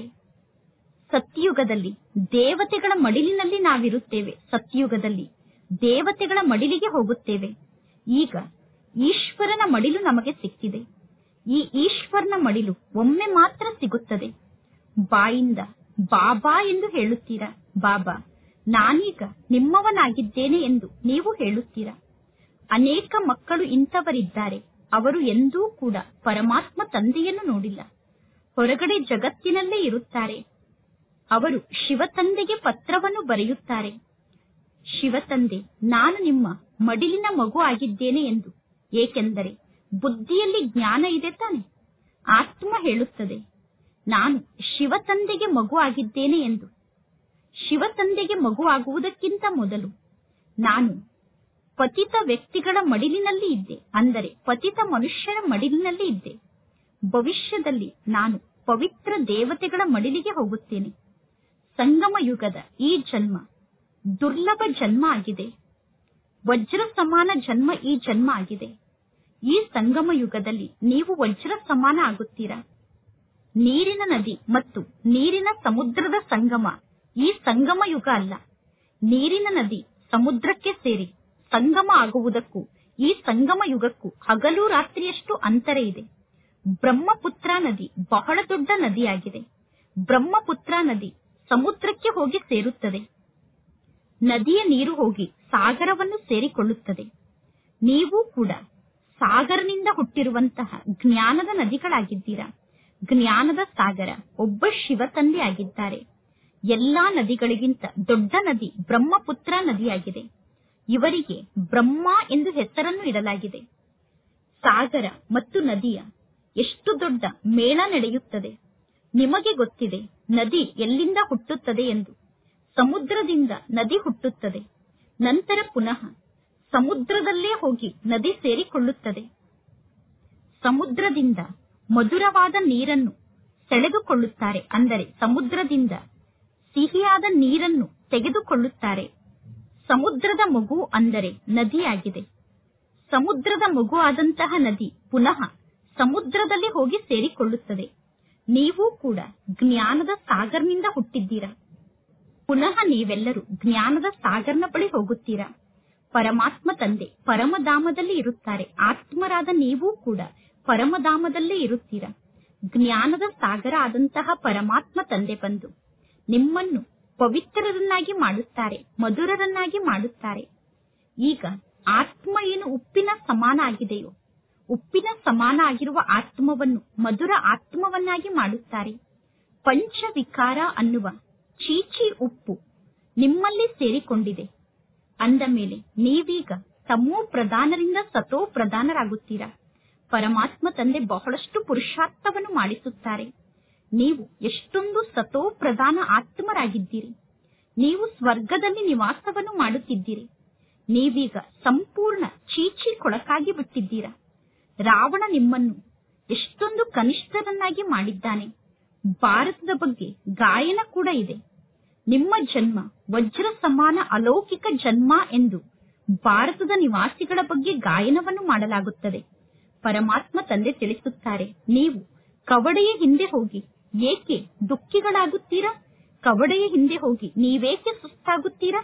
ಸತ್ಯುಗದಲ್ಲಿ ದೇವತೆಗಳ ಮಡಿಲಿನಲ್ಲಿ ನಾವಿರುತ್ತೇವೆ ಸತ್ಯುಗದಲ್ಲಿ ದೇವತೆಗಳ ಮಡಿಲಿಗೆ ಹೋಗುತ್ತೇವೆ ಈಗ ಈಶ್ವರನ ಮಡಿಲು ನಮಗೆ ಸಿಕ್ಕಿದೆ ಈ ಈಶ್ವರನ ಮಡಿಲು ಒಮ್ಮೆ ಮಾತ್ರ ಸಿಗುತ್ತದೆ ಬಾಯಿಂದ ಬಾಬಾ ಎಂದು ಹೇಳುತ್ತೀರಾ ಬಾಬಾ ನಾನೀಗ ನಿಮ್ಮವನಾಗಿದ್ದೇನೆ ಎಂದು ನೀವು ಹೇಳುತ್ತೀರಾ ಅನೇಕ ಮಕ್ಕಳು ಇಂಥವರಿದ್ದಾರೆ ಅವರು ಎಂದೂ ಕೂಡ ಪರಮಾತ್ಮ ತಂದೆಯನ್ನು ನೋಡಿಲ್ಲ ಹೊರಗಡೆ ಜಗತ್ತಿನಲ್ಲೇ ಇರುತ್ತಾರೆ ಅವರು ಶಿವ ತಂದೆಗೆ ಪತ್ರವನ್ನು ಬರೆಯುತ್ತಾರೆ ಶಿವ ತಂದೆ ನಾನು ನಿಮ್ಮ ಮಡಿಲಿನ ಮಗು ಆಗಿದ್ದೇನೆ ಎಂದು ಏಕೆಂದರೆ ಬುದ್ಧಿಯಲ್ಲಿ ಜ್ಞಾನ ಇದೆ ತಾನೆ ಆತ್ಮ ಹೇಳುತ್ತದೆ ನಾನು ಶಿವ ತಂದೆಗೆ ಮಗು ಆಗಿದ್ದೇನೆ ಎಂದು ಶಿವ ತಂದೆಗೆ ಮಗು ಆಗುವುದಕ್ಕಿಂತ ಮೊದಲು ನಾನು ಪತಿತ ವ್ಯಕ್ತಿಗಳ ಮಡಿಲಿನಲ್ಲಿ ಇದ್ದೆ ಅಂದರೆ ಪತಿತ ಮನುಷ್ಯರ ಮಡಿಲಿನಲ್ಲಿ ಇದ್ದೆ ಭವಿಷ್ಯದಲ್ಲಿ ನಾನು ಪವಿತ್ರ ದೇವತೆಗಳ ಮಡಿಲಿಗೆ ಹೋಗುತ್ತೇನೆ ಸಂಗಮ ಯುಗದ ಈ ಜನ್ಮ ದುರ್ಲಭ ಜನ್ಮ ಆಗಿದೆ ವಜ್ರ ಸಮಾನ ಜನ್ಮ ಈ ಜನ್ಮ ಆಗಿದೆ ಈ ಸಂಗಮ ಯುಗದಲ್ಲಿ ನೀವು ವಜ್ರ ಸಮಾನ ಆಗುತ್ತೀರಾ ನೀರಿನ ನದಿ ಮತ್ತು ನೀರಿನ ಸಮುದ್ರದ ಸಂಗಮ ಈ ಸಂಗಮ ಯುಗ ಅಲ್ಲ ನೀರಿನ ನದಿ ಸಮುದ್ರಕ್ಕೆ ಸೇರಿ ಸಂಗಮ ಆಗುವುದಕ್ಕೂ ಈ ಸಂಗಮ ಯುಗಕ್ಕೂ ಹಗಲು ರಾತ್ರಿಯಷ್ಟು ಅಂತರ ಇದೆ ಬ್ರಹ್ಮಪುತ್ರ ನದಿ ಬಹಳ ದೊಡ್ಡ ನದಿಯಾಗಿದೆ ಬ್ರಹ್ಮಪುತ್ರ ನದಿ ಸಮುದ್ರಕ್ಕೆ ಹೋಗಿ ಸೇರುತ್ತದೆ ನದಿಯ ನೀರು ಹೋಗಿ ಸಾಗರವನ್ನು ಸೇರಿಕೊಳ್ಳುತ್ತದೆ ನೀವು ಕೂಡ ಸಾಗರನಿಂದ ಹುಟ್ಟಿರುವಂತಹ ಜ್ಞಾನದ ನದಿಗಳಾಗಿದ್ದೀರಾ ಜ್ಞಾನದ ಸಾಗರ ಒಬ್ಬ ಶಿವ ತಂದೆ ಆಗಿದ್ದಾರೆ ಎಲ್ಲಾ ನದಿಗಳಿಗಿಂತ ದೊಡ್ಡ ನದಿ ಬ್ರಹ್ಮಪುತ್ರ ನದಿಯಾಗಿದೆ ಇವರಿಗೆ ಬ್ರಹ್ಮ ಎಂದು ಹೆಸರನ್ನು ಇಡಲಾಗಿದೆ ಸಾಗರ ಮತ್ತು ನದಿಯ ಎಷ್ಟು ದೊಡ್ಡ ಮೇಳ ನಡೆಯುತ್ತದೆ ನಿಮಗೆ ಗೊತ್ತಿದೆ ನದಿ ಎಲ್ಲಿಂದ ಹುಟ್ಟುತ್ತದೆ ಎಂದು ಸಮುದ್ರದಿಂದ ನದಿ ಹುಟ್ಟುತ್ತದೆ ನಂತರ ಪುನಃ ಸಮುದ್ರದಲ್ಲೇ ಹೋಗಿ ನದಿ ಸೇರಿಕೊಳ್ಳುತ್ತದೆ ಸಮುದ್ರದಿಂದ ಮಧುರವಾದ ನೀರನ್ನು ಸೆಳೆದುಕೊಳ್ಳುತ್ತಾರೆ ಅಂದರೆ ಸಮುದ್ರದಿಂದ ಸಿಹಿಯಾದ ನೀರನ್ನು ತೆಗೆದುಕೊಳ್ಳುತ್ತಾರೆ ಸಮುದ್ರದ ಮಗು ಅಂದರೆ ನದಿಯಾಗಿದೆ ಸಮುದ್ರದ ಮಗು ಆದಂತಹ ನದಿ ಪುನಃ ಸಮುದ್ರದಲ್ಲಿ ಹೋಗಿ ಸೇರಿಕೊಳ್ಳುತ್ತದೆ ನೀವು ಕೂಡ ಜ್ಞಾನದ ಸಾಗರ್ನಿಂದ ಹುಟ್ಟಿದ್ದೀರಾ ಪುನಃ ನೀವೆಲ್ಲರೂ ಜ್ಞಾನದ ಸಾಗರ್ನ ಬಳಿ ಹೋಗುತ್ತೀರಾ ಪರಮಾತ್ಮ ತಂದೆ ಪರಮಧಾಮದಲ್ಲಿ ಇರುತ್ತಾರೆ ಆತ್ಮರಾದ ನೀವು ಕೂಡ ಪರಮಧಾಮದಲ್ಲೇ ಇರುತ್ತೀರಾ ಜ್ಞಾನದ ಸಾಗರ ಆದಂತಹ ಪರಮಾತ್ಮ ತಂದೆ ಬಂದು ನಿಮ್ಮನ್ನು ಪವಿತ್ರರನ್ನಾಗಿ ಮಾಡುತ್ತಾರೆ ಮಧುರರನ್ನಾಗಿ ಮಾಡುತ್ತಾರೆ ಈಗ ಆತ್ಮ ಏನು ಉಪ್ಪಿನ ಸಮಾನ ಆಗಿದೆಯೋ ಉಪ್ಪಿನ ಸಮಾನ ಆಗಿರುವ ಆತ್ಮವನ್ನು ಮಧುರ ಆತ್ಮವನ್ನಾಗಿ ಮಾಡುತ್ತಾರೆ ಪಂಚವಿಕಾರ ಅನ್ನುವ ಚೀಚಿ ಉಪ್ಪು ನಿಮ್ಮಲ್ಲಿ ಸೇರಿಕೊಂಡಿದೆ ಅಂದ ಮೇಲೆ ನೀವೀಗ ತಮೋ ಪ್ರಧಾನರಿಂದ ಸತೋ ಪ್ರಧಾನರಾಗುತ್ತೀರಾ ಪರಮಾತ್ಮ ತಂದೆ ಬಹಳಷ್ಟು ಪುರುಷಾರ್ಥವನ್ನು ಮಾಡಿಸುತ್ತಾರೆ ನೀವು ಎಷ್ಟೊಂದು ಸತೋ ಪ್ರಧಾನ ಆತ್ಮರಾಗಿದ್ದೀರಿ ನೀವು ಸ್ವರ್ಗದಲ್ಲಿ ನಿವಾಸವನ್ನು ಮಾಡುತ್ತಿದ್ದೀರಿ ನೀವೀಗ ಸಂಪೂರ್ಣ ಚೀಚಿ ಕೊಳಕಾಗಿ ಬಿಟ್ಟಿದ್ದೀರಾ ರಾವಣ ನಿಮ್ಮನ್ನು ಎಷ್ಟೊಂದು ಕನಿಷ್ಠರನ್ನಾಗಿ ಮಾಡಿದ್ದಾನೆ ಭಾರತದ ಬಗ್ಗೆ ಗಾಯನ ಕೂಡ ಇದೆ ನಿಮ್ಮ ಜನ್ಮ ವಜ್ರ ಸಮಾನ ಅಲೌಕಿಕ ಜನ್ಮ ಎಂದು ಭಾರತದ ನಿವಾಸಿಗಳ ಬಗ್ಗೆ ಗಾಯನವನ್ನು ಮಾಡಲಾಗುತ್ತದೆ ಪರಮಾತ್ಮ ತಂದೆ ತಿಳಿಸುತ್ತಾರೆ ನೀವು ಕವಡೆಯ ಹಿಂದೆ ಹೋಗಿ ಏಕೆ ದುಃಖಿಗಳಾಗುತ್ತೀರಾ ಕವಡೆಯ ಹಿಂದೆ ಹೋಗಿ ನೀವೇಕೆ ಸುಸ್ತಾಗುತ್ತೀರಾ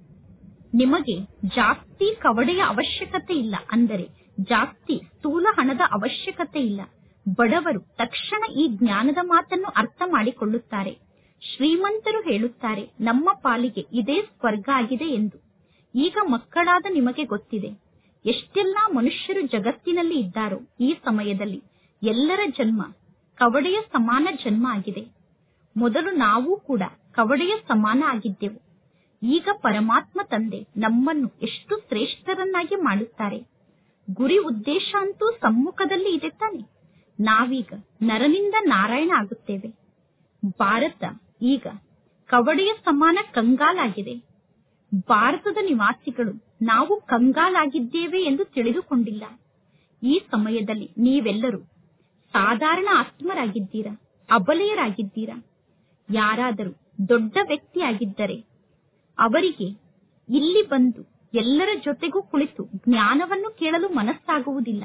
ನಿಮಗೆ ಜಾಸ್ತಿ ಕವಡೆಯ ಅವಶ್ಯಕತೆ ಇಲ್ಲ ಅಂದರೆ ಜಾಸ್ತಿ ಸ್ಥೂಲ ಹಣದ ಅವಶ್ಯಕತೆ ಇಲ್ಲ ಬಡವರು ತಕ್ಷಣ ಈ ಜ್ಞಾನದ ಮಾತನ್ನು ಅರ್ಥ ಮಾಡಿಕೊಳ್ಳುತ್ತಾರೆ ಶ್ರೀಮಂತರು ಹೇಳುತ್ತಾರೆ ನಮ್ಮ ಪಾಲಿಗೆ ಇದೇ ಸ್ವರ್ಗ ಆಗಿದೆ ಎಂದು ಈಗ ಮಕ್ಕಳಾದ ನಿಮಗೆ ಗೊತ್ತಿದೆ ಎಷ್ಟೆಲ್ಲಾ ಮನುಷ್ಯರು ಜಗತ್ತಿನಲ್ಲಿ ಇದ್ದಾರೋ ಈ ಸಮಯದಲ್ಲಿ ಎಲ್ಲರ ಜನ್ಮ ಕವಡೆಯ ಸಮಾನ ಜನ್ಮ ಆಗಿದೆ ಮೊದಲು ನಾವು ಕೂಡ ಕವಡೆಯ ಸಮಾನ ಆಗಿದ್ದೆವು ಈಗ ಪರಮಾತ್ಮ ತಂದೆ ನಮ್ಮನ್ನು ಎಷ್ಟು ಶ್ರೇಷ್ಠರನ್ನಾಗಿ ಮಾಡುತ್ತಾರೆ ಗುರಿ ಉದ್ದೇಶ ಅಂತೂ ಸಮ್ಮುಖದಲ್ಲಿ ಇದೆ ತಾನೆ ನಾವೀಗ ನರನಿಂದ ನಾರಾಯಣ ಆಗುತ್ತೇವೆ ಭಾರತ ಈಗ ಕವಡೆಯ ಸಮಾನ ಕಂಗಾಲಾಗಿದೆ ಭಾರತದ ನಿವಾಸಿಗಳು ನಾವು ಕಂಗಾಲಾಗಿದ್ದೇವೆ ಎಂದು ತಿಳಿದುಕೊಂಡಿಲ್ಲ ಈ ಸಮಯದಲ್ಲಿ ನೀವೆಲ್ಲರೂ ಸಾಧಾರಣ ಆತ್ಮರಾಗಿದ್ದೀರಾ ಅಬಲೆಯರಾಗಿದ್ದೀರಾ ಯಾರಾದರೂ ದೊಡ್ಡ ವ್ಯಕ್ತಿಯಾಗಿದ್ದರೆ ಅವರಿಗೆ ಇಲ್ಲಿ ಬಂದು ಎಲ್ಲರ ಜೊತೆಗೂ ಕುಳಿತು ಜ್ಞಾನವನ್ನು ಕೇಳಲು ಮನಸ್ಸಾಗುವುದಿಲ್ಲ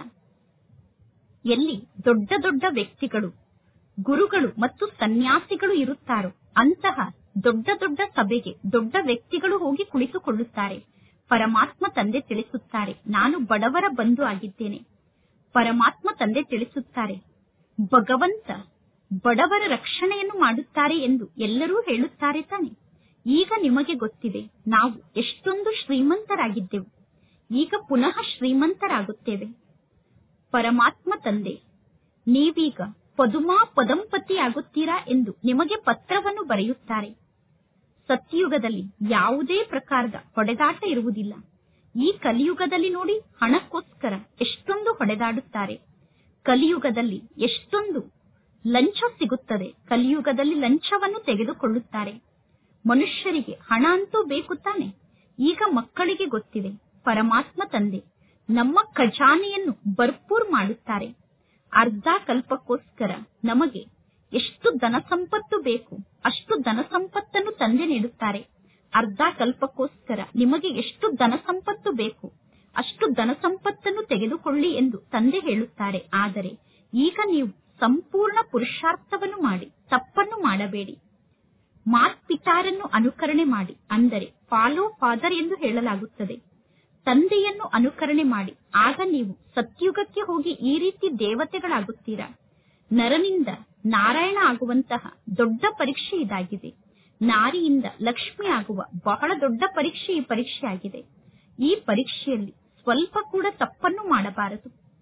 ಎಲ್ಲಿ ದೊಡ್ಡ ದೊಡ್ಡ ವ್ಯಕ್ತಿಗಳು ಗುರುಗಳು ಮತ್ತು ಸನ್ಯಾಸಿಗಳು ಇರುತ್ತಾರೋ ಅಂತಹ ದೊಡ್ಡ ದೊಡ್ಡ ಸಭೆಗೆ ದೊಡ್ಡ ವ್ಯಕ್ತಿಗಳು ಹೋಗಿ ಕುಳಿತುಕೊಳ್ಳುತ್ತಾರೆ ಪರಮಾತ್ಮ ತಂದೆ ತಿಳಿಸುತ್ತಾರೆ ನಾನು ಬಡವರ ಬಂಧು ಆಗಿದ್ದೇನೆ ಪರಮಾತ್ಮ ತಂದೆ ತಿಳಿಸುತ್ತಾರೆ ಭಗವಂತ ಬಡವರ ರಕ್ಷಣೆಯನ್ನು ಮಾಡುತ್ತಾರೆ ಎಂದು ಎಲ್ಲರೂ ಹೇಳುತ್ತಾರೆ ತಾನೆ ಈಗ ನಿಮಗೆ ಗೊತ್ತಿದೆ ನಾವು ಎಷ್ಟೊಂದು ಶ್ರೀಮಂತರಾಗಿದ್ದೆವು ಈಗ ಪುನಃ ಶ್ರೀಮಂತರಾಗುತ್ತೇವೆ ಪರಮಾತ್ಮ ತಂದೆ ನೀವೀಗ ಪದುಮಾ ಪದಂಪತಿ ಆಗುತ್ತೀರಾ ಎಂದು ನಿಮಗೆ ಪತ್ರವನ್ನು ಬರೆಯುತ್ತಾರೆ ಸತ್ಯಯುಗದಲ್ಲಿ ಯಾವುದೇ ಪ್ರಕಾರದ ಹೊಡೆದಾಟ ಇರುವುದಿಲ್ಲ ಈ ಕಲಿಯುಗದಲ್ಲಿ ನೋಡಿ ಹಣಕ್ಕೋಸ್ಕರ ಎಷ್ಟೊಂದು ಹೊಡೆದಾಡುತ್ತಾರೆ ಕಲಿಯುಗದಲ್ಲಿ ಎಷ್ಟೊಂದು ಲಂಚ ಸಿಗುತ್ತದೆ ಕಲಿಯುಗದಲ್ಲಿ ಲಂಚವನ್ನು ತೆಗೆದುಕೊಳ್ಳುತ್ತಾರೆ ಮನುಷ್ಯರಿಗೆ ಹಣ ಅಂತೂ ಬೇಕು ತಾನೆ ಈಗ ಮಕ್ಕಳಿಗೆ ಗೊತ್ತಿದೆ ಪರಮಾತ್ಮ ತಂದೆ ನಮ್ಮ ಖಜಾನೆಯನ್ನು ಭರ್ಪೂರ್ ಮಾಡುತ್ತಾರೆ ಅರ್ಧ ಕಲ್ಪಕ್ಕೋಸ್ಕರ ನಮಗೆ ಎಷ್ಟು ಧನ ಸಂಪತ್ತು ಬೇಕು ಅಷ್ಟು ಧನ ಸಂಪತ್ತನ್ನು ತಂದೆ ನೀಡುತ್ತಾರೆ ಅರ್ಧ ಕಲ್ಪಕ್ಕೋಸ್ಕರ ನಿಮಗೆ ಎಷ್ಟು ಧನ ಸಂಪತ್ತು ಬೇಕು ಅಷ್ಟು ಧನ ಸಂಪತ್ತನ್ನು ತೆಗೆದುಕೊಳ್ಳಿ ಎಂದು ತಂದೆ ಹೇಳುತ್ತಾರೆ ಆದರೆ ಈಗ ನೀವು ಸಂಪೂರ್ಣ ಪುರುಷಾರ್ಥವನ್ನು ಮಾಡಿ ತಪ್ಪನ್ನು ಮಾಡಬೇಡಿ ಮಾತ್ ಪಿತಾರನ್ನು ಅನುಕರಣೆ ಮಾಡಿ ಅಂದರೆ ಫಾಲೋ ಫಾದರ್ ಎಂದು ಹೇಳಲಾಗುತ್ತದೆ ತಂದೆಯನ್ನು ಅನುಕರಣೆ ಮಾಡಿ ಆಗ ನೀವು ಸತ್ಯುಗಕ್ಕೆ ಹೋಗಿ ಈ ರೀತಿ ದೇವತೆಗಳಾಗುತ್ತೀರಾ ನರನಿಂದ ನಾರಾಯಣ ಆಗುವಂತಹ ದೊಡ್ಡ ಪರೀಕ್ಷೆ ಇದಾಗಿದೆ ನಾರಿಯಿಂದ ಲಕ್ಷ್ಮಿ ಆಗುವ ಬಹಳ ದೊಡ್ಡ ಪರೀಕ್ಷೆ ಈ ಪರೀಕ್ಷೆ ಆಗಿದೆ ಈ ಪರೀಕ್ಷೆಯಲ್ಲಿ ಸ್ವಲ್ಪ ಕೂಡ ತಪ್ಪನ್ನು ಮಾಡಬಾರದು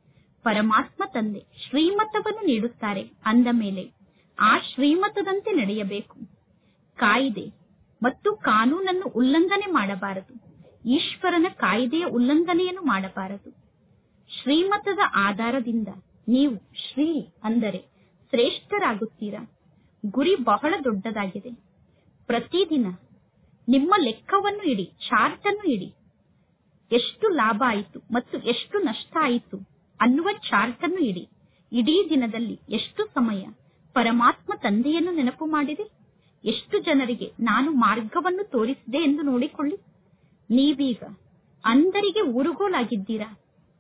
ಪರಮಾತ್ಮ ತಂದೆ ಶ್ರೀಮತವನ್ನು ನೀಡುತ್ತಾರೆ ಅಂದ ಮೇಲೆ ಆ ಶ್ರೀಮತದಂತೆ ನಡೆಯಬೇಕು ಕಾಯಿದೆ ಮತ್ತು ಕಾನೂನನ್ನು ಉಲ್ಲಂಘನೆ ಮಾಡಬಾರದು ಈಶ್ವರನ ಕಾಯ್ದೆಯ ಉಲ್ಲಂಘನೆಯನ್ನು ಮಾಡಬಾರದು ಶ್ರೀಮತದ ಆಧಾರದಿಂದ ನೀವು ಶ್ರೀ ಅಂದರೆ ಶ್ರೇಷ್ಠರಾಗುತ್ತೀರಾ ಗುರಿ ಬಹಳ ದೊಡ್ಡದಾಗಿದೆ ಪ್ರತಿದಿನ ನಿಮ್ಮ ಲೆಕ್ಕವನ್ನು ಇಡಿ ಚಾರ್ಟ್ ಅನ್ನು ಇಡಿ ಎಷ್ಟು ಲಾಭ ಆಯಿತು ಮತ್ತು ಎಷ್ಟು ನಷ್ಟ ಆಯಿತು ಅನ್ನುವ ಚಾರ್ಟ್ ಅನ್ನು ಇಡಿ ಇಡೀ ದಿನದಲ್ಲಿ ಎಷ್ಟು ಸಮಯ ಪರಮಾತ್ಮ ತಂದೆಯನ್ನು ನೆನಪು ಮಾಡಿದೆ ಎಷ್ಟು ಜನರಿಗೆ ನಾನು ಮಾರ್ಗವನ್ನು ತೋರಿಸಿದೆ ಎಂದು ನೋಡಿಕೊಳ್ಳಿ ನೀವೀಗ ಅಂದರಿಗೆ ಊರುಗೋಲಾಗಿದ್ದೀರಾ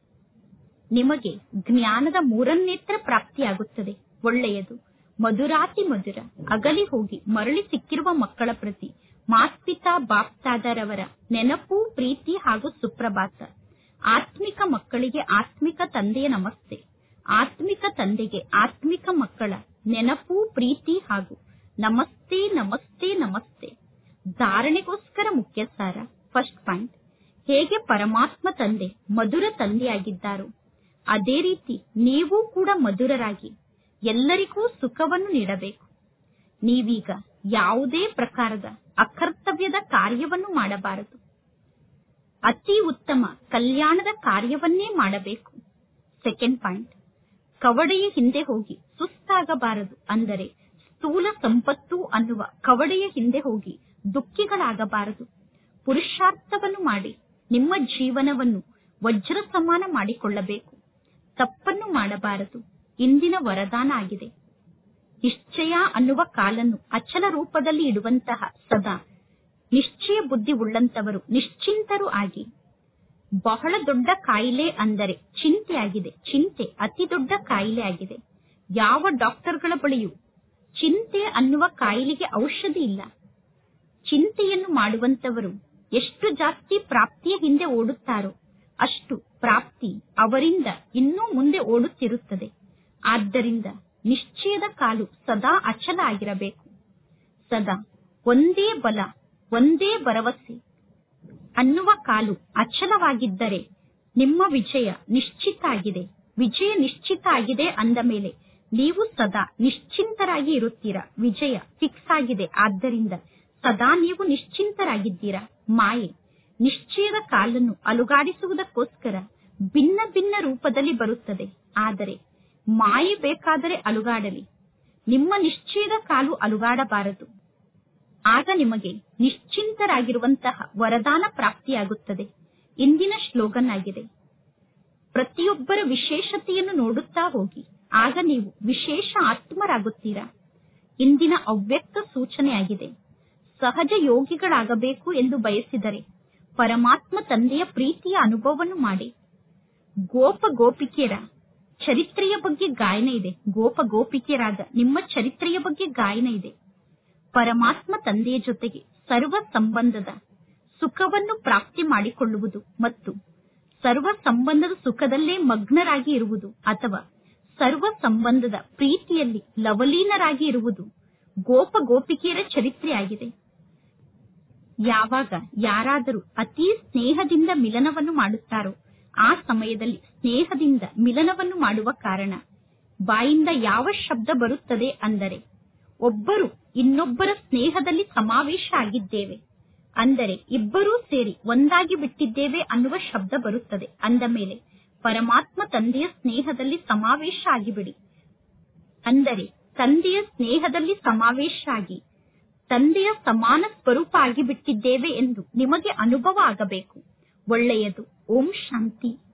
ನಿಮಗೆ ಜ್ಞಾನದ ಮೂರನ್ನೇತ್ರ ಪ್ರಾಪ್ತಿಯಾಗುತ್ತದೆ ಒಳ್ಳೆಯದು ಮಧುರಾತಿ ಮಧುರ ಅಗಲಿ ಹೋಗಿ ಮರಳಿ ಸಿಕ್ಕಿರುವ ಮಕ್ಕಳ ಪ್ರತಿ ಮಾಸ್ಪಿತಾ ಬಾಪ್ತಾದರವರ ನೆನಪು ಪ್ರೀತಿ ಹಾಗೂ ಸುಪ್ರಭಾತ ಆತ್ಮಿಕ ಮಕ್ಕಳಿಗೆ ಆತ್ಮಿಕ ತಂದೆಯ ನಮಸ್ತೆ ಆತ್ಮಿಕ ತಂದೆಗೆ ಆತ್ಮಿಕ ಮಕ್ಕಳ ನೆನಪು ಪ್ರೀತಿ ಹಾಗೂ ನಮಸ್ತೆ ನಮಸ್ತೆ ನಮಸ್ತೆ ಧಾರಣೆಗೋಸ್ಕರ ಮುಖ್ಯ ಸಾರ ಫಸ್ಟ್ ಪಾಯಿಂಟ್ ಹೇಗೆ ಪರಮಾತ್ಮ ತಂದೆ ಮಧುರ ತಂದೆಯಾಗಿದ್ದಾರೋ ಅದೇ ರೀತಿ ನೀವು ಕೂಡ ಮಧುರರಾಗಿ ಎಲ್ಲರಿಗೂ ಸುಖವನ್ನು ನೀಡಬೇಕು ನೀವೀಗ ಯಾವುದೇ ಪ್ರಕಾರದ ಅಕರ್ತವ್ಯದ ಕಾರ್ಯವನ್ನು ಮಾಡಬಾರದು ಅತಿ ಉತ್ತಮ ಕಲ್ಯಾಣದ ಕಾರ್ಯವನ್ನೇ ಮಾಡಬೇಕು ಸೆಕೆಂಡ್ ಪಾಯಿಂಟ್ ಕವಡೆಯ ಹಿಂದೆ ಹೋಗಿ ಸುಸ್ತಾಗಬಾರದು ಅಂದರೆ ಸ್ಥೂಲ ಸಂಪತ್ತು ಅನ್ನುವ ಕವಡೆಯ ಹಿಂದೆ ಹೋಗಿ ದುಃಖಿಗಳಾಗಬಾರದು ಪುರುಷಾರ್ಥವನ್ನು ಮಾಡಿ ನಿಮ್ಮ ಜೀವನವನ್ನು ವಜ್ರ ಸಮಾನ ಮಾಡಿಕೊಳ್ಳಬೇಕು ತಪ್ಪನ್ನು ಮಾಡಬಾರದು ಇಂದಿನ ವರದಾನ ಆಗಿದೆ ನಿಶ್ಚಯ ಅನ್ನುವ ಕಾಲನ್ನು ಅಚಲ ರೂಪದಲ್ಲಿ ಇಡುವಂತಹ ಸದಾ ನಿಶ್ಚಯ ಬುದ್ಧಿ ಉಳ್ಳಂತವರು ನಿಶ್ಚಿಂತರು ಆಗಿ ಬಹಳ ದೊಡ್ಡ ಕಾಯಿಲೆ ಅಂದರೆ ಚಿಂತೆಯಾಗಿದೆ ಚಿಂತೆ ಅತಿ ದೊಡ್ಡ ಕಾಯಿಲೆ ಆಗಿದೆ ಯಾವ ಡಾಕ್ಟರ್ಗಳ ಬಳಿಯೂ ಚಿಂತೆ ಅನ್ನುವ ಕಾಯಿಲೆಗೆ ಔಷಧಿ ಇಲ್ಲ ಚಿಂತೆಯನ್ನು ಮಾಡುವಂತವರು ಎಷ್ಟು ಜಾಸ್ತಿ ಪ್ರಾಪ್ತಿಯ ಹಿಂದೆ ಓಡುತ್ತಾರೋ ಅಷ್ಟು ಪ್ರಾಪ್ತಿ ಅವರಿಂದ ಇನ್ನೂ ಮುಂದೆ ಓಡುತ್ತಿರುತ್ತದೆ ಆದ್ದರಿಂದ ನಿಶ್ಚಯದ ಕಾಲು ಸದಾ ಅಚಲ ಆಗಿರಬೇಕು ಸದಾ ಒಂದೇ ಬಲ ಒಂದೇ ಭರವಸೆ ಅನ್ನುವ ಕಾಲು ಅಚಲವಾಗಿದ್ದರೆ ನಿಮ್ಮ ವಿಜಯ ನಿಶ್ಚಿತ ಆಗಿದೆ ವಿಜಯ ನಿಶ್ಚಿತ ಆಗಿದೆ ಅಂದ ಮೇಲೆ ನೀವು ಸದಾ ನಿಶ್ಚಿಂತರಾಗಿ ಇರುತ್ತೀರಾ ವಿಜಯ ಫಿಕ್ಸ್ ಆಗಿದೆ ಆದ್ದರಿಂದ ಸದಾ ನೀವು ನಿಶ್ಚಿಂತರಾಗಿದ್ದೀರಾ ಮಾಯೆ ನಿಶ್ಚಯದ ಕಾಲನ್ನು ಅಲುಗಾಡಿಸುವುದಕ್ಕೋಸ್ಕರ ಭಿನ್ನ ಭಿನ್ನ ರೂಪದಲ್ಲಿ ಬರುತ್ತದೆ ಆದರೆ ಮಾಯೆ ಬೇಕಾದರೆ ಅಲುಗಾಡಲಿ ನಿಮ್ಮ ನಿಶ್ಚಯದ ಕಾಲು ಅಲುಗಾಡಬಾರದು ಆಗ ನಿಮಗೆ ನಿಶ್ಚಿಂತರಾಗಿರುವಂತಹ ವರದಾನ ಪ್ರಾಪ್ತಿಯಾಗುತ್ತದೆ ಇಂದಿನ ಶ್ಲೋಗನ್ ಆಗಿದೆ ಪ್ರತಿಯೊಬ್ಬರ ವಿಶೇಷತೆಯನ್ನು ನೋಡುತ್ತಾ ಹೋಗಿ ಆಗ ನೀವು ವಿಶೇಷ ಆತ್ಮರಾಗುತ್ತೀರಾ ಇಂದಿನ ಅವ್ಯಕ್ತ ಸೂಚನೆಯಾಗಿದೆ ಸಹಜ ಯೋಗಿಗಳಾಗಬೇಕು ಎಂದು ಬಯಸಿದರೆ ಪರಮಾತ್ಮ ತಂದೆಯ ಪ್ರೀತಿಯ ಅನುಭವವನ್ನು ಮಾಡಿ ಗೋಪ ಗೋಪಿಕೆಯರ ಚರಿತ್ರೆಯ ಬಗ್ಗೆ ಗಾಯನ ಇದೆ ಗೋಪ ಗೋಪಿಕೆಯರಾದ ನಿಮ್ಮ ಚರಿತ್ರೆಯ ಬಗ್ಗೆ ಗಾಯನ ಇದೆ ಪರಮಾತ್ಮ ತಂದೆಯ ಜೊತೆಗೆ ಸರ್ವ ಸಂಬಂಧದ ಸುಖವನ್ನು ಪ್ರಾಪ್ತಿ ಮಾಡಿಕೊಳ್ಳುವುದು ಮತ್ತು ಸರ್ವ ಸಂಬಂಧದ ಸುಖದಲ್ಲೇ ಮಗ್ನರಾಗಿ ಇರುವುದು ಅಥವಾ ಸರ್ವ ಸಂಬಂಧದ ಪ್ರೀತಿಯಲ್ಲಿ ಲವಲೀನರಾಗಿ ಇರುವುದು ಗೋಪ ಗೋಪಿಕೆಯರ ಚರಿತ್ರೆಯಾಗಿದೆ ಯಾವಾಗ ಯಾರಾದರೂ ಅತಿ ಸ್ನೇಹದಿಂದ ಮಿಲನವನ್ನು ಮಾಡುತ್ತಾರೋ ಆ ಸಮಯದಲ್ಲಿ ಸ್ನೇಹದಿಂದ ಮಿಲನವನ್ನು ಮಾಡುವ ಕಾರಣ ಬಾಯಿಂದ ಯಾವ ಶಬ್ದ ಬರುತ್ತದೆ ಅಂದರೆ ಒಬ್ಬರು ಇನ್ನೊಬ್ಬರ ಸ್ನೇಹದಲ್ಲಿ ಸಮಾವೇಶ ಆಗಿದ್ದೇವೆ ಅಂದರೆ ಇಬ್ಬರೂ ಸೇರಿ ಒಂದಾಗಿ ಬಿಟ್ಟಿದ್ದೇವೆ ಅನ್ನುವ ಶಬ್ದ ಬರುತ್ತದೆ ಅಂದ ಮೇಲೆ ಪರಮಾತ್ಮ ತಂದೆಯ ಸ್ನೇಹದಲ್ಲಿ ಸಮಾವೇಶ ಆಗಿಬಿಡಿ ಅಂದರೆ ತಂದೆಯ ಸ್ನೇಹದಲ್ಲಿ ಸಮಾವೇಶ ಆಗಿ ತಂದೆಯ ಸಮಾನ ಸ್ವರೂಪ ಆಗಿಬಿಟ್ಟಿದ್ದೇವೆ ಎಂದು ನಿಮಗೆ ಅನುಭವ ಆಗಬೇಕು ಒಳ್ಳೆಯದು ಓಂ ಶಾಂತಿ